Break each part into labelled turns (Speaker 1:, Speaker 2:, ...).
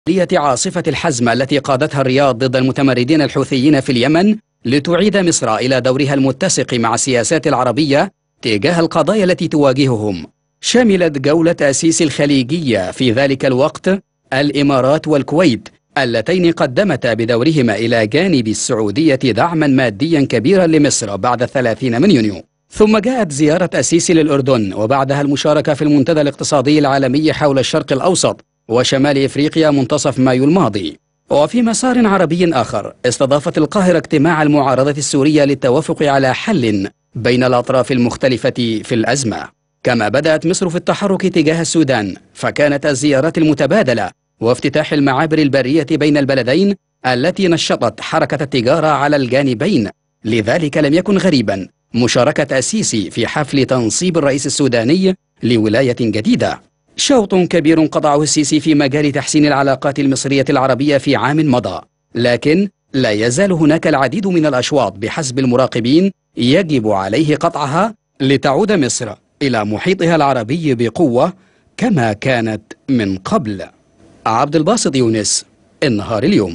Speaker 1: عملية عاصفة الحزم التي قادتها الرياض ضد المتمردين الحوثيين في اليمن لتعيد مصر إلى دورها المتسق مع السياسات العربية تجاه القضايا التي تواجههم شملت جولة أسيس الخليجية في ذلك الوقت الإمارات والكويت اللتين قدمتا بدورهما إلى جانب السعودية دعما ماديا كبيرا لمصر بعد الثلاثين من يونيو ثم جاءت زيارة أسيسي للأردن وبعدها المشاركة في المنتدى الاقتصادي العالمي حول الشرق الأوسط وشمال إفريقيا منتصف مايو الماضي وفي مسار عربي آخر استضافت القاهرة اجتماع المعارضة السورية للتوافق على حل بين الأطراف المختلفة في الأزمة كما بدأت مصر في التحرك تجاه السودان فكانت الزيارات المتبادلة وافتتاح المعابر البرية بين البلدين التي نشطت حركة التجارة على الجانبين لذلك لم يكن غريبا مشاركة السيسي في حفل تنصيب الرئيس السوداني لولاية جديدة شوط كبير قطعه السيسي في مجال تحسين العلاقات المصرية العربية في عام مضى لكن لا يزال هناك العديد من الأشواط بحسب المراقبين يجب عليه قطعها لتعود مصر إلى محيطها العربي بقوة كما كانت من قبل عبد الباسط يونس النهار اليوم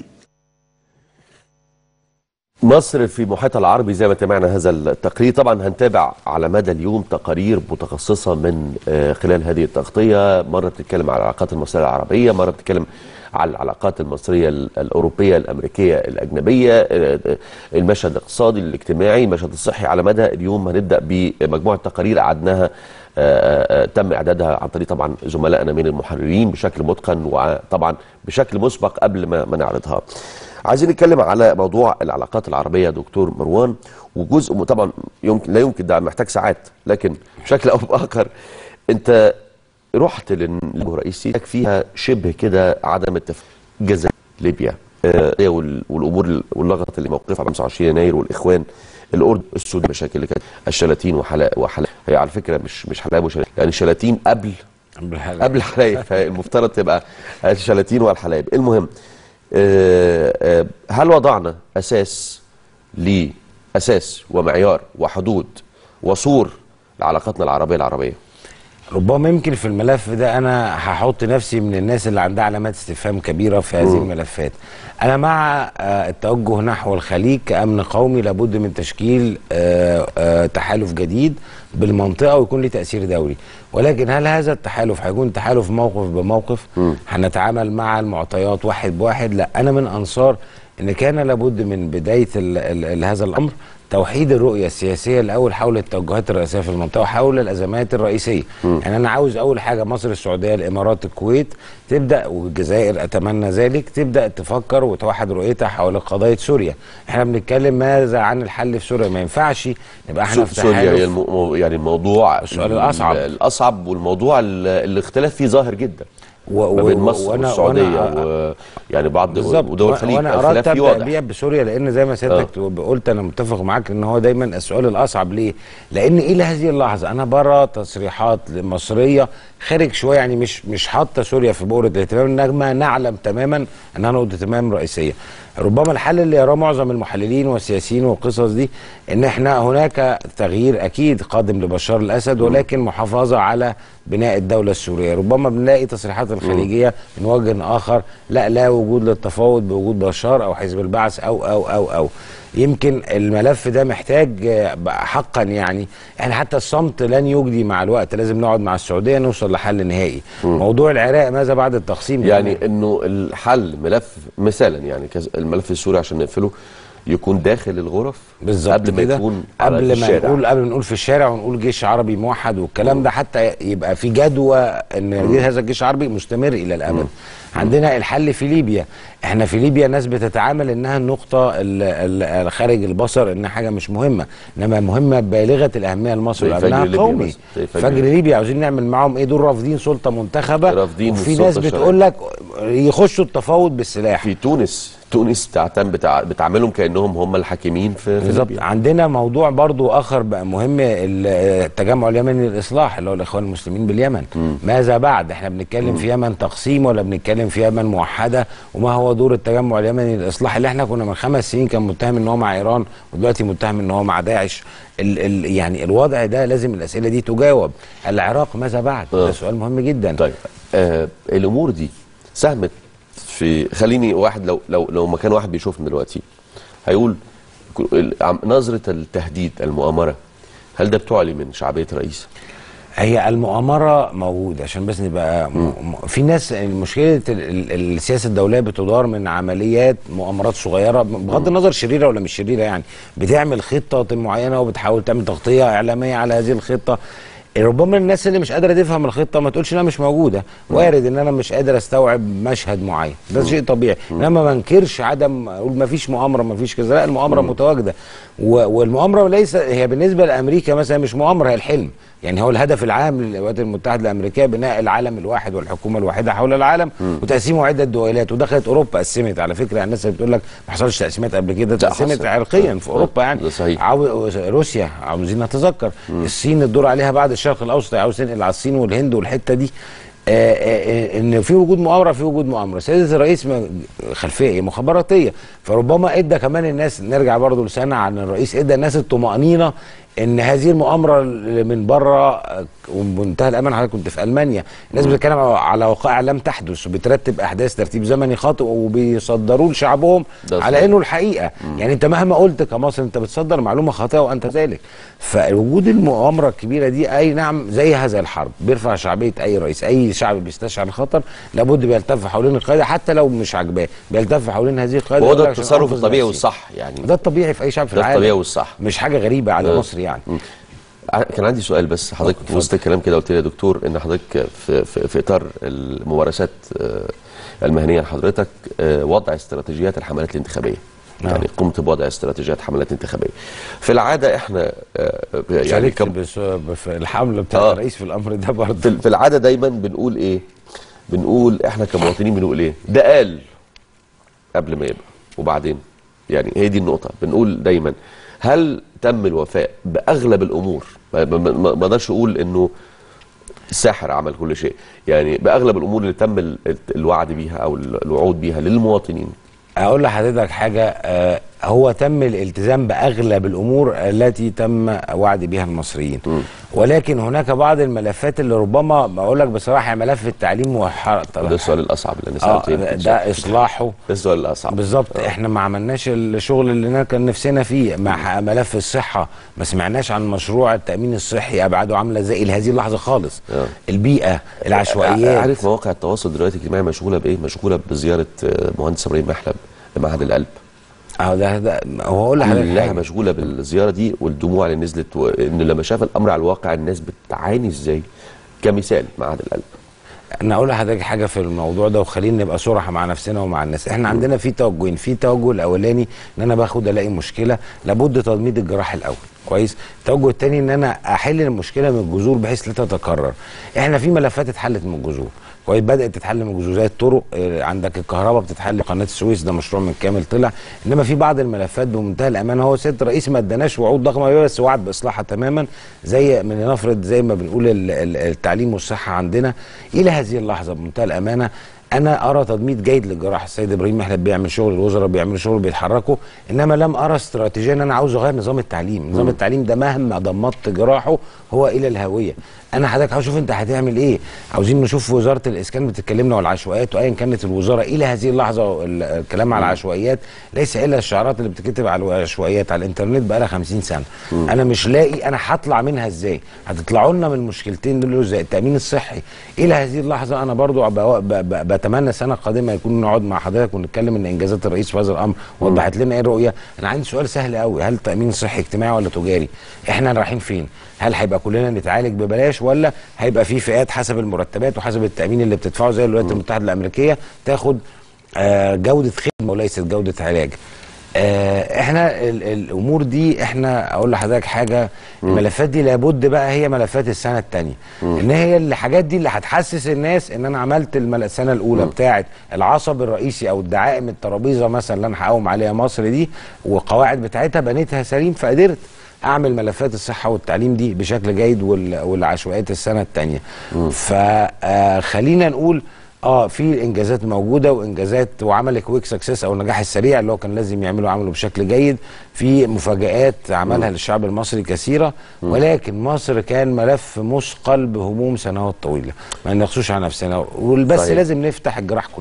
Speaker 2: مصر في محيطها العربي زي ما تابعنا هذا التقرير طبعا هنتابع على مدى اليوم تقارير متخصصة من آه، خلال هذه التغطية مرة بتتكلم على العلاقات المصرية العربية مرة بتتكلم على العلاقات المصرية ال- الأوروبية الأمريكية الأجنبية آه، آه، المشهد الاقتصادي الاجتماعي المشهد الصحي على مدى اليوم هنبدأ بمجموعة تقارير أعدناها آه، آه، آه، تم اعدادها عن طريق طبعا زملائنا من المحررين بشكل متقن وطبعا بشكل مسبق قبل ما ما نعرضها. عايزين نتكلم على موضوع العلاقات العربيه يا دكتور مروان وجزء م- طبعا يمكن لا يمكن ده محتاج ساعات لكن بشكل او باخر انت رحت للرئيس سيسي فيها شبه كده عدم التفاهم الجزائر ليبيا آه، وال- والامور واللغط اللي موقفها 25 يناير والاخوان الاردن السودان مشاكل اللي كانت الشلاتين وحلب وحلب هي على فكره مش مش حلب وشلاتين يعني الشلاتين قبل قبل الحلايب فالمفترض تبقى الشلاتين والحلايب المهم آه، آه، هل وضعنا اساس لاساس ومعيار وحدود وصور لعلاقاتنا العربيه العربيه
Speaker 3: ربما يمكن في الملف ده انا هحط نفسي من الناس اللي عندها علامات استفهام كبيره في هذه الملفات. انا مع آه، التوجه نحو الخليج كامن قومي لابد من تشكيل آه، آه، تحالف جديد بالمنطقه ويكون له تاثير دولي، ولكن هل هذا التحالف هيكون تحالف موقف بموقف؟ هنتعامل مع المعطيات واحد بواحد؟ لا انا من انصار ان كان لابد من بدايه ال ال ال هذا الامر توحيد الرؤيه السياسيه الاول حول التوجهات الرئيسيه في المنطقه وحول الازمات الرئيسيه يعني انا عاوز اول حاجه مصر السعوديه الامارات الكويت تبدا والجزائر اتمنى ذلك تبدا تفكر وتوحد رؤيتها حول قضيه سوريا احنا بنتكلم ماذا عن الحل في سوريا ما ينفعش نبقى احنا في
Speaker 2: سوريا هي
Speaker 3: تحالف
Speaker 2: المو... يعني الموضوع
Speaker 3: السؤال الأصعب.
Speaker 2: الاصعب والموضوع ال- الاختلاف فيه ظاهر جدا
Speaker 3: و-
Speaker 2: ما بين
Speaker 3: و-
Speaker 2: مصر
Speaker 3: وأنا-
Speaker 2: والسعوديه
Speaker 3: وأنا-
Speaker 2: و... يعني بعض
Speaker 3: بالظبط
Speaker 2: ودول
Speaker 3: وأنا-
Speaker 2: الخليج
Speaker 3: وانا
Speaker 2: الخلاف
Speaker 3: اردت
Speaker 2: فيه
Speaker 3: ابدا
Speaker 2: واضح
Speaker 3: بيها بسوريا لان زي ما سيادتك قلت انا متفق معاك ان هو دايما السؤال الاصعب ليه؟ لان الى هذه اللحظه انا برى تصريحات مصريه خارج شويه يعني مش مش حاطه سوريا في بؤره الاهتمام انما نعلم تماما انها نقطه اهتمام رئيسيه. ربما الحل اللي يراه معظم المحللين والسياسيين والقصص دي ان احنا هناك تغيير اكيد قادم لبشار الاسد ولكن محافظه على بناء الدوله السوريه، ربما بنلاقي تصريحات الخليجيه من وجه اخر لا لا وجود للتفاوض بوجود بشار او حزب البعث او او او او يمكن الملف ده محتاج آه، بقى حقا يعني احنا حتى الصمت لن يجدي مع الوقت لازم نقعد مع السعوديه نوصل لحل نهائي موضوع العراق ماذا بعد التقسيم ده؟
Speaker 2: يعني انه الحل ملف مثلا يعني كز- الملف السوري عشان نقفله يكون داخل الغرف
Speaker 3: بالظبط
Speaker 2: قبل ما
Speaker 3: كده.
Speaker 2: يكون على
Speaker 3: قبل ما
Speaker 2: الشارع.
Speaker 3: نقول قبل ما نقول في الشارع ونقول جيش عربي موحد والكلام ده حتى يبقى في جدوى ان هذا الجيش العربي مستمر الى الابد عندنا الحل في ليبيا احنا في ليبيا ناس بتتعامل انها النقطه ال- ال- ال- خارج البصر انها حاجه مش مهمه انما مهمه بالغه الاهميه لمصر
Speaker 2: زي فجر
Speaker 3: لانها
Speaker 2: ليبيا
Speaker 3: قومي
Speaker 2: مثلا. زي فجر
Speaker 3: فجر
Speaker 2: ليبيا.
Speaker 3: ليبيا عاوزين نعمل معاهم ايه دول رافضين سلطه منتخبه
Speaker 2: رافضين
Speaker 3: وفي
Speaker 2: السلطة
Speaker 3: ناس
Speaker 2: الشرعية.
Speaker 3: بتقول لك يخشوا التفاوض بالسلاح
Speaker 2: في تونس تونس بتعتم بتع... بتعاملهم كانهم هم الحاكمين في, في
Speaker 3: بالظبط
Speaker 2: ليبيا
Speaker 3: عندنا موضوع برضو اخر بقى مهم ال- التجمع اليمني للاصلاح اللي هو الاخوان المسلمين باليمن ماذا بعد احنا بنتكلم في يمن تقسيم ولا بنتكلم في يمن موحده وما هو دور التجمع اليمني للاصلاح اللي احنا كنا من خمس سنين كان متهم ان هو مع ايران ودلوقتي متهم ان هو مع داعش ال ال يعني الوضع ده لازم الاسئله دي تجاوب العراق ماذا بعد ده سؤال مهم جدا
Speaker 2: طيب آه الامور دي ساهمت في خليني واحد لو لو لو مكان واحد بيشوفنا دلوقتي هيقول ك- ال- عم- نظره التهديد المؤامره هل ده بتعلي من شعبيه رئيس؟
Speaker 3: هي المؤامرة موجودة عشان بس نبقى م... م... في ناس مشكلة ال... ال- السياسة الدولية بتدار من عمليات مؤامرات صغيرة بغض النظر شريرة ولا مش شريرة يعني بتعمل خطة معينة وبتحاول تعمل تغطية إعلامية على هذه الخطة ربما الناس اللي مش قادره تفهم الخطه ما تقولش انها مش موجوده وارد ان انا مش قادر استوعب مشهد معين ده شيء طبيعي انما ما انكرش عدم اقول ما فيش مؤامره ما فيش كذا لا المؤامره متواجده و- والمؤامره ليس هي بالنسبه لامريكا مثلا مش مؤامره هي الحلم يعني هو الهدف العام للولايات المتحده الامريكيه بناء العالم الواحد والحكومه الواحده حول العالم وتقسيمه عده دويلات ودخلت اوروبا قسمت على فكره الناس اللي بتقول لك ما حصلش تقسيمات قبل كده
Speaker 2: لا،
Speaker 3: تقسمت
Speaker 2: حصل.
Speaker 3: عرقيا في
Speaker 2: آه،
Speaker 3: اوروبا يعني
Speaker 2: ده صحيح.
Speaker 3: عاو... روسيا عاوزين نتذكر الصين الدور عليها بعد الشرق الاوسط عاوز تنقل على الصين والهند والحته دي آه، آه، آه، ان في وجود مؤامره في وجود مؤامره سياده الرئيس م- خلفيه مخابراتيه فربما ادى كمان الناس نرجع برضو لسنه عن الرئيس ادى الناس الطمانينه ان هذه المؤامره اللي من بره آه، وبمنتهى الامان حضرتك كنت في المانيا الناس بتتكلم على وقائع لم تحدث وبترتب احداث ترتيب زمني خاطئ وبيصدروه لشعبهم
Speaker 2: ده
Speaker 3: على
Speaker 2: صحيح.
Speaker 3: انه الحقيقه يعني انت مهما قلت كمصر انت بتصدر معلومه خاطئه وانت ذلك فوجود المؤامره الكبيره دي اي نعم زي هذا الحرب بيرفع شعبيه اي رئيس اي شعب بيستشعر الخطر لابد بيلتف حوالين القاده حتى لو مش عاجباه بيلتف حوالين هذه القاده
Speaker 2: وهو
Speaker 3: يقول
Speaker 2: ده
Speaker 3: لك عشان
Speaker 2: التصرف
Speaker 3: أنقذ
Speaker 2: الطبيعي
Speaker 3: نفسي.
Speaker 2: والصح يعني
Speaker 3: ده الطبيعي في اي شعب في
Speaker 2: ده
Speaker 3: العالم
Speaker 2: الطبيعي والصح.
Speaker 3: مش حاجه غريبه على
Speaker 2: آه.
Speaker 3: مصر يعني
Speaker 2: ع- كان عندي سؤال بس حضرتك في وسط الكلام كده قلت لي يا دكتور ان حضرتك في, في, في اطار الممارسات آه، المهنيه لحضرتك آه، وضع استراتيجيات الحملات الانتخابيه
Speaker 3: نعم.
Speaker 2: يعني قمت بوضع استراتيجيات حملات انتخابيه في العاده احنا آه، يعني
Speaker 3: شاركت
Speaker 2: كم-
Speaker 3: بس- في الحمله بتاعت
Speaker 2: آه.
Speaker 3: الرئيس في الامر ده برضه
Speaker 2: في في العاده دايما بنقول ايه بنقول احنا كمواطنين بنقول ايه ده قال قبل ما يبقى وبعدين يعني هي دي النقطه بنقول دايما هل تم الوفاء باغلب الامور ما ما- ما ما اقدرش اقول انه الساحر عمل كل شيء يعني باغلب الامور اللي تم ال- الوعد بيها او الوعود بيها للمواطنين
Speaker 3: اقول لحضرتك حاجه آه هو تم الالتزام باغلب الامور التي تم وعد بها المصريين ولكن هناك بعض الملفات اللي ربما بقول لك بصراحه ملف التعليم وحر...
Speaker 2: ده السؤال الاصعب اللي انا
Speaker 3: اه
Speaker 2: سالته يمكن
Speaker 3: ده اصلاحه
Speaker 2: ده السؤال الاصعب
Speaker 3: بالظبط احنا ما عملناش الشغل اللي أنا كان نفسنا فيه مع ملف الصحه ما سمعناش عن مشروع التامين الصحي ابعاده عامله ازاي الى هذه اللحظه خالص
Speaker 2: آه.
Speaker 3: البيئه العشوائيات
Speaker 2: عارف مواقع التواصل دلوقتي الاجتماعي مشغوله بايه؟ مشغوله بزياره آه، مهندس ابراهيم محلب لمعهد القلب
Speaker 3: اه ده ده هو اقول لحضرتك
Speaker 2: كلها
Speaker 3: حاجة.
Speaker 2: مشغوله بالزياره دي والدموع اللي نزلت وان لما شاف الامر على الواقع الناس بتعاني ازاي كمثال معهد القلب
Speaker 3: انا اقول لحضرتك حاجه في الموضوع ده وخلينا نبقى صراحه مع نفسنا ومع الناس احنا عندنا في توجهين في توجه الاولاني ان انا باخد الاقي مشكله لابد تضميد الجراح الاول كويس التوجه الثاني ان انا احل المشكله من الجذور بحيث لا تتكرر احنا في ملفات اتحلت من الجذور كويس بدات تتحل من الجذور زي الطرق آه، عندك الكهرباء بتتحل قناه السويس ده مشروع من كامل طلع انما في بعض الملفات بمنتهى الامانه هو سياده الرئيس ما اداناش وعود ضخمه بيها، بس وعد باصلاحها تماما زي من نفرض زي ما بنقول ال- ال- التعليم والصحه عندنا الى هذه اللحظه بمنتهى الامانه انا ارى تضميد جيد للجراحه السيد ابراهيم محلب بيعمل شغل الوزراء بيعملوا شغل بيتحركوا انما لم ارى استراتيجيه ان انا عاوز اغير نظام التعليم نظام التعليم ده مهما ضمدت جراحه هو الى الهويه انا حضرتك عاوز اشوف انت هتعمل ايه عاوزين نشوف وزاره الاسكان بتتكلمنا والعشوائيات وايا كانت الوزاره الى هذه اللحظه ال- الكلام على العشوائيات ليس الا الشعارات اللي بتتكتب على العشوائيات على الانترنت بقى لها 50 سنه انا مش لاقي انا هطلع منها ازاي هتطلعوا لنا من المشكلتين دول زي التامين الصحي الى هذه اللحظه انا برضو ب- ب- ب- بتمنى السنه القادمه يكون نقعد مع حضرتك ونتكلم ان انجازات الرئيس في هذا الامر وضحت لنا ايه الرؤيه انا عندي سؤال سهل قوي هل التامين الصحي اجتماعي ولا تجاري احنا رايحين فين هل هيبقى كلنا نتعالج ببلاش ولا هيبقى في فئات حسب المرتبات وحسب التامين اللي بتدفعه زي الولايات المتحده الامريكيه تاخد آه، جوده خدمه وليست جوده علاج آه، احنا ال- الامور دي احنا اقول لحضرتك حاجه الملفات دي لابد بقى هي ملفات السنه الثانيه ان هي الحاجات دي اللي هتحسس الناس ان انا عملت المل- السنه الاولى بتاعه العصب الرئيسي او الدعائم الترابيزه مثلا اللي انا هقوم عليها مصر دي والقواعد بتاعتها بنيتها سليم فقدرت اعمل ملفات الصحه والتعليم دي بشكل جيد وال- والعشوائيات السنه الثانيه فخلينا نقول اه في انجازات موجوده وانجازات وعمل كويك سكسس او النجاح السريع اللي هو كان لازم يعمله عمله بشكل جيد في مفاجات عملها للشعب المصري كثيره ولكن مصر كان ملف مثقل بهموم سنوات طويله ما نقصوش على نفسنا وبس
Speaker 2: صحيح.
Speaker 3: لازم نفتح الجراح كلها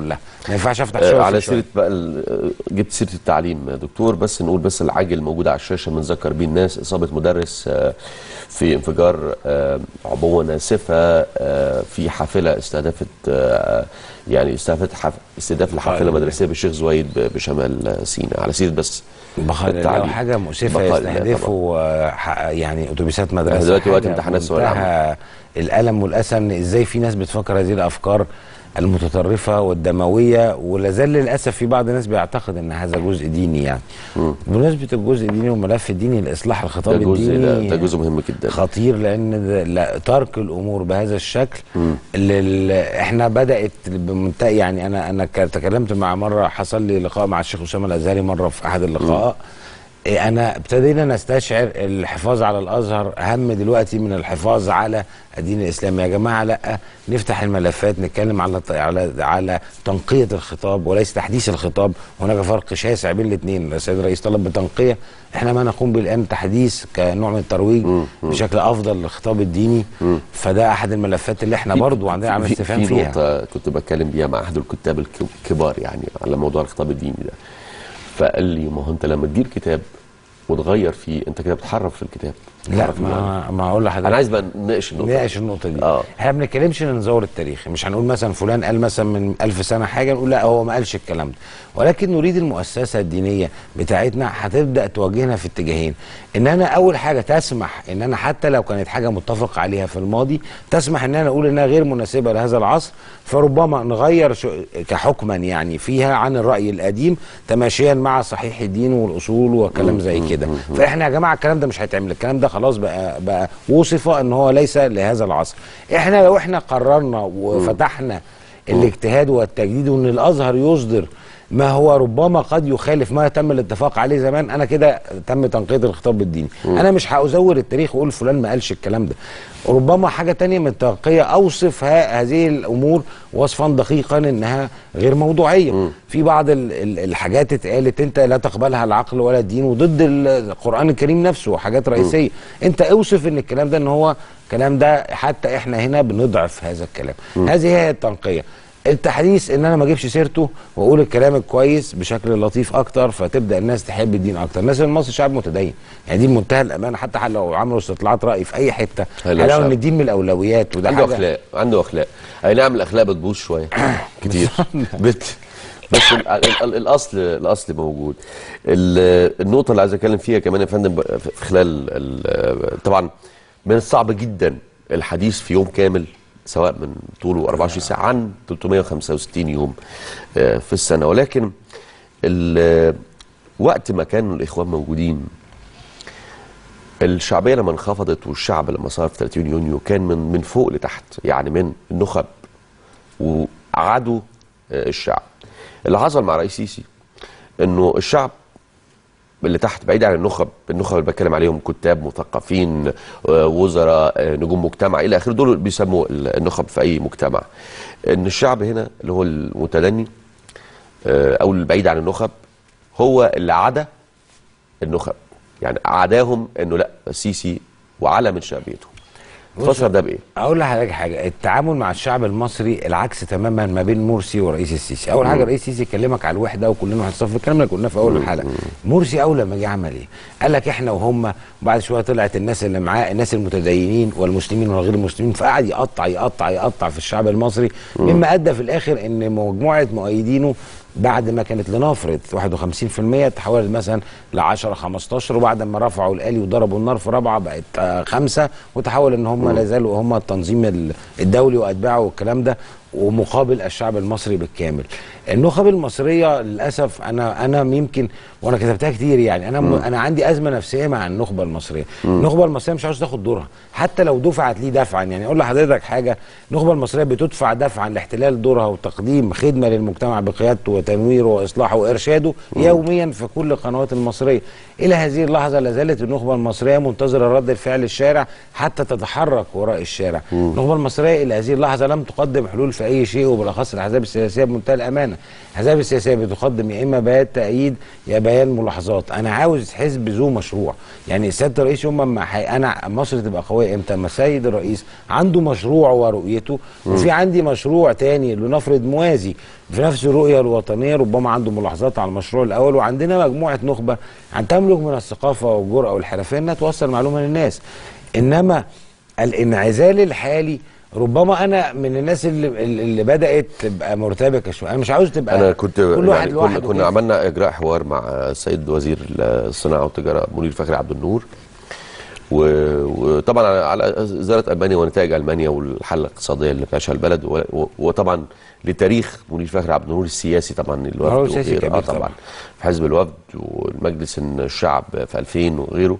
Speaker 3: ما ينفعش افتح
Speaker 2: آه،
Speaker 3: شغل
Speaker 2: على سيره بقى ال- آه، جبت سيره التعليم يا دكتور بس نقول بس العاجل موجود على الشاشه بنذكر بيه الناس اصابه مدرس آه، في انفجار آه، عبوه ناسفه آه، في حافله استهدفت آه، يعني استهدفت حف- استهداف الحافله المدرسيه بالشيخ زويد ب- بشمال سيناء على سيره بس
Speaker 3: بخ- لو
Speaker 2: التعليم.
Speaker 3: حاجه مؤسفه
Speaker 2: بقاء الله
Speaker 3: يستهدفوا آه، ح- يعني اتوبيسات مدرسه
Speaker 2: دلوقتي وقت
Speaker 3: حاجة
Speaker 2: امتحانات ثانوية
Speaker 3: منتهى الالم والاسى ان ازاي في ناس بتفكر هذه الافكار المتطرفه والدمويه ولا زال للاسف في بعض الناس بيعتقد ان هذا جزء ديني يعني بمناسبه الجزء الديني والملف الديني لاصلاح
Speaker 2: ده
Speaker 3: الخطاب
Speaker 2: جزء ده,
Speaker 3: الديني
Speaker 2: ده جزء مهم جدا
Speaker 3: خطير لان ده- لا ترك الامور بهذا الشكل لل... احنا بدات بمنتهى يعني انا انا ك- تكلمت مع مره حصل لي لقاء مع الشيخ اسامه الازهري مره في احد اللقاء إيه، انا ابتدينا نستشعر الحفاظ على الازهر اهم دلوقتي من الحفاظ على الدين الاسلامي يا جماعه لا نفتح الملفات نتكلم على على على تنقيه الخطاب وليس تحديث الخطاب هناك فرق شاسع بين الاثنين السيد الرئيس طلب بتنقيه احنا ما نقوم به الان تحديث كنوع من الترويج بشكل افضل للخطاب الديني فده احد الملفات اللي احنا برضو عندنا عمل
Speaker 2: في-
Speaker 3: استفهام
Speaker 2: في
Speaker 3: فيها
Speaker 2: نقطة كنت بتكلم بيها مع أحد الكتاب الك- الكبار يعني على موضوع الخطاب الديني ده فقال لي ما هو أنت لما تجيب كتاب وتغير فيه أنت كده بتحرف في الكتاب
Speaker 3: لا
Speaker 2: بتحرف المعنى.
Speaker 3: ما ما اقول لحضرتك
Speaker 2: أنا عايز بقى نناقش النقطة
Speaker 3: نناقش النقطة دي
Speaker 2: آه.
Speaker 3: احنا ما بنتكلمش ان نزور التاريخ مش هنقول مثلا فلان قال مثلا من ألف سنة حاجة نقول لا هو ما قالش الكلام ده ولكن نريد المؤسسة الدينية بتاعتنا هتبدأ توجهنا في اتجاهين ان انا اول حاجة تسمح ان انا حتى لو كانت حاجة متفق عليها في الماضي تسمح ان انا اقول انها غير مناسبة لهذا العصر فربما نغير شو كحكما يعني فيها عن الرأي القديم تماشيا مع صحيح الدين والاصول وكلام زي كده فاحنا يا جماعة الكلام ده مش هيتعمل الكلام ده خلاص بقى بقى وصف ان هو ليس لهذا العصر احنا لو احنا قررنا وفتحنا الاجتهاد والتجديد وان الازهر يصدر ما هو ربما قد يخالف ما تم الاتفاق عليه زمان انا كده تم تنقية الخطاب الديني انا مش هازور التاريخ واقول فلان ما قالش الكلام ده ربما حاجة تانية من التنقية اوصف ه- هذه الامور وصفا دقيقا انها غير موضوعية في بعض ال- ال- الحاجات اتقالت انت لا تقبلها العقل ولا الدين وضد ال- القرآن الكريم نفسه حاجات رئيسية انت اوصف ان الكلام ده ان هو الكلام ده حتى احنا هنا بنضعف هذا الكلام هذه هي التنقية التحديث ان انا ما اجيبش سيرته واقول الكلام الكويس بشكل لطيف اكتر فتبدا الناس تحب الدين اكتر الناس المصري شعب متدين يعني دي بمنتهى الامانه حتى حتى لو عملوا استطلاعات راي في اي حته
Speaker 2: هيلاقوا
Speaker 3: هيلاقوا
Speaker 2: شعب.
Speaker 3: ان الدين من الاولويات وده
Speaker 2: عنده
Speaker 3: حاجه
Speaker 2: أخلاق عنده أخلاق أي نعم الأخلاق بتبوظ شوية كتير بت بس ال ال ال الاصل الاصل موجود ال- النقطه اللي عايز اتكلم فيها كمان يا فندم ب- في خلال ال- طبعا من الصعب جدا الحديث في يوم كامل سواء من طوله 24 ساعه عن 365 يوم آه، في السنه ولكن ال- وقت ما كانوا الاخوان موجودين الشعبيه لما انخفضت والشعب لما صار في 30 يونيو كان من من فوق لتحت يعني من النخب وعادوا آه، الشعب اللي حصل مع رئيس سيسي انه الشعب اللي تحت بعيد عن النخب النخب اللي بتكلم عليهم كتاب مثقفين آه، وزراء آه، نجوم مجتمع الى اخره دول بيسموا ال- النخب في اي مجتمع ان الشعب هنا اللي هو المتدني آه، او البعيد عن النخب هو اللي عدا النخب يعني عداهم انه لا السيسي وعلى من شعبيته تفسر ده بايه؟
Speaker 3: اقول لحضرتك حاجه التعامل مع الشعب المصري العكس تماما ما بين مرسي ورئيس السيسي اول حاجه رئيس السيسي يكلمك على الوحده وكلنا هنصف الكلام اللي قلناه في اول الحلقه مرسي اول لما جه عمل ايه قال لك احنا وهم وبعد شويه طلعت الناس اللي معاه الناس المتدينين والمسلمين والغير المسلمين فقعد يقطع يقطع يقطع في الشعب المصري مما ادى في الاخر ان مجموعه مؤيدينه بعد ما كانت لنفرض 51% تحولت مثلا ل 10 15 وبعد ما رفعوا الالي وضربوا النار في رابعه بقت آه، خمسه وتحول ان هم لا زالوا هم التنظيم ال- الدولي واتباعه والكلام ده ومقابل الشعب المصري بالكامل. النخب المصريه للاسف انا انا يمكن وانا كتبتها كتير يعني انا م. انا عندي ازمه نفسيه مع النخبه المصريه. النخبه المصريه مش عاوز تاخد دورها حتى لو دفعت ليه دفعا يعني اقول لحضرتك حاجه النخبه المصريه بتدفع دفعا لاحتلال دورها وتقديم خدمه للمجتمع بقيادته وتنويره واصلاحه وارشاده يوميا في كل القنوات المصريه. الى هذه اللحظه لا زالت النخبه المصريه منتظره رد الفعل الشارع حتى تتحرك وراء الشارع. النخبه المصريه الى هذه اللحظه لم تقدم حلول فعليه اي شيء وبالاخص الاحزاب السياسيه بمنتهى الامانه الاحزاب السياسيه بتقدم يا اما بيان تأييد يا بيان ملاحظات انا عاوز حزب ذو مشروع يعني سياده الرئيس يوم ما حي... انا مصر تبقى قويه امتى اما السيد الرئيس عنده مشروع ورؤيته وفي عندي مشروع تاني لنفرض موازي في نفس الرؤيه الوطنيه ربما عنده ملاحظات على المشروع الاول وعندنا مجموعه نخبه عن تملك من الثقافه والجرأه والحرفيه انها توصل معلومه للناس انما الانعزال الحالي ربما انا من الناس اللي اللي بدات تبقى مرتبكه شويه انا مش عاوز تبقى
Speaker 2: انا كنت
Speaker 3: كل واحد
Speaker 2: يعني كنا,
Speaker 3: لوحده
Speaker 2: كنا
Speaker 3: كده.
Speaker 2: عملنا اجراء حوار مع السيد وزير الصناعه والتجاره منير فخري عبد النور و- وطبعا على- على زياره المانيا ونتائج المانيا والحاله الاقتصاديه اللي بتعيشها البلد و- و- وطبعا لتاريخ منير فخري عبد النور السياسي طبعا الوفد
Speaker 3: هو سياسي
Speaker 2: وغيره.
Speaker 3: كبير
Speaker 2: آه طبعا
Speaker 3: طبعا.
Speaker 2: في حزب الوفد والمجلس الشعب في 2000 وغيره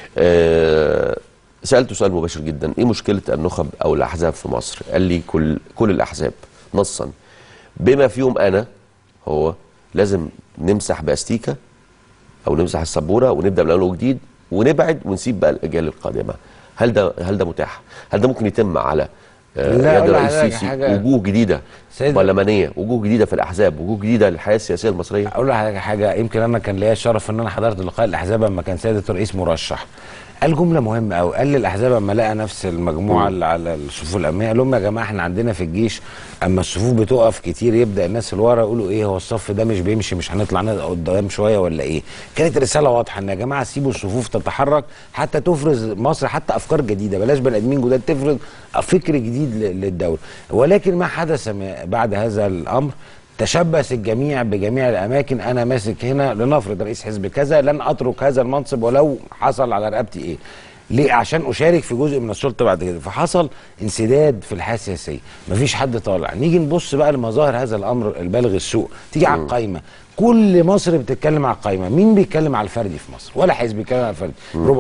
Speaker 2: آه سالته سؤال مباشر جدا ايه مشكله النخب او الاحزاب في مصر قال لي كل كل الاحزاب نصا بما فيهم انا هو لازم نمسح باستيكه او نمسح السبوره ونبدا من اول وجديد ونبعد ونسيب بقى الاجيال القادمه هل ده هل ده متاح هل ده ممكن يتم على آه،
Speaker 3: لا،
Speaker 2: يد
Speaker 3: أقول
Speaker 2: الرئيس
Speaker 3: لحضرتك
Speaker 2: السيسي
Speaker 3: حاجة.
Speaker 2: وجوه جديده
Speaker 3: سيد-
Speaker 2: برلمانيه وجوه جديده في الاحزاب وجوه جديده للحياه السياسيه المصريه
Speaker 3: اقول لحضرتك حاجه يمكن انا كان ليا الشرف ان انا حضرت لقاء الاحزاب لما كان سياده الرئيس مرشح قال جمله مهمه قوي قال للاحزاب اما لقى نفس المجموعه اللي على الصفوف الامنيه قال لهم يا جماعه احنا عندنا في الجيش اما الصفوف بتقف كتير يبدا الناس اللي ورا يقولوا ايه هو الصف ده مش بيمشي مش هنطلع نقعد قدام شويه ولا ايه كانت رساله واضحه ان يا جماعه سيبوا الصفوف تتحرك حتى تفرز مصر حتى افكار جديده بلاش بني ادمين جداد تفرز فكر جديد ل- للدوله ولكن ما حدث م- بعد هذا الامر تشبث الجميع بجميع الاماكن انا ماسك هنا لنفرض رئيس حزب كذا لن اترك هذا المنصب ولو حصل على رقبتي ايه ليه عشان اشارك في جزء من السلطه بعد كده فحصل انسداد في الحياه السياسيه مفيش حد طالع نيجي نبص بقى لمظاهر هذا الامر البالغ السوء تيجي على القايمه كل مصر بتتكلم على القايمه مين بيتكلم على الفردي في مصر ولا حزب بيتكلم على الفردي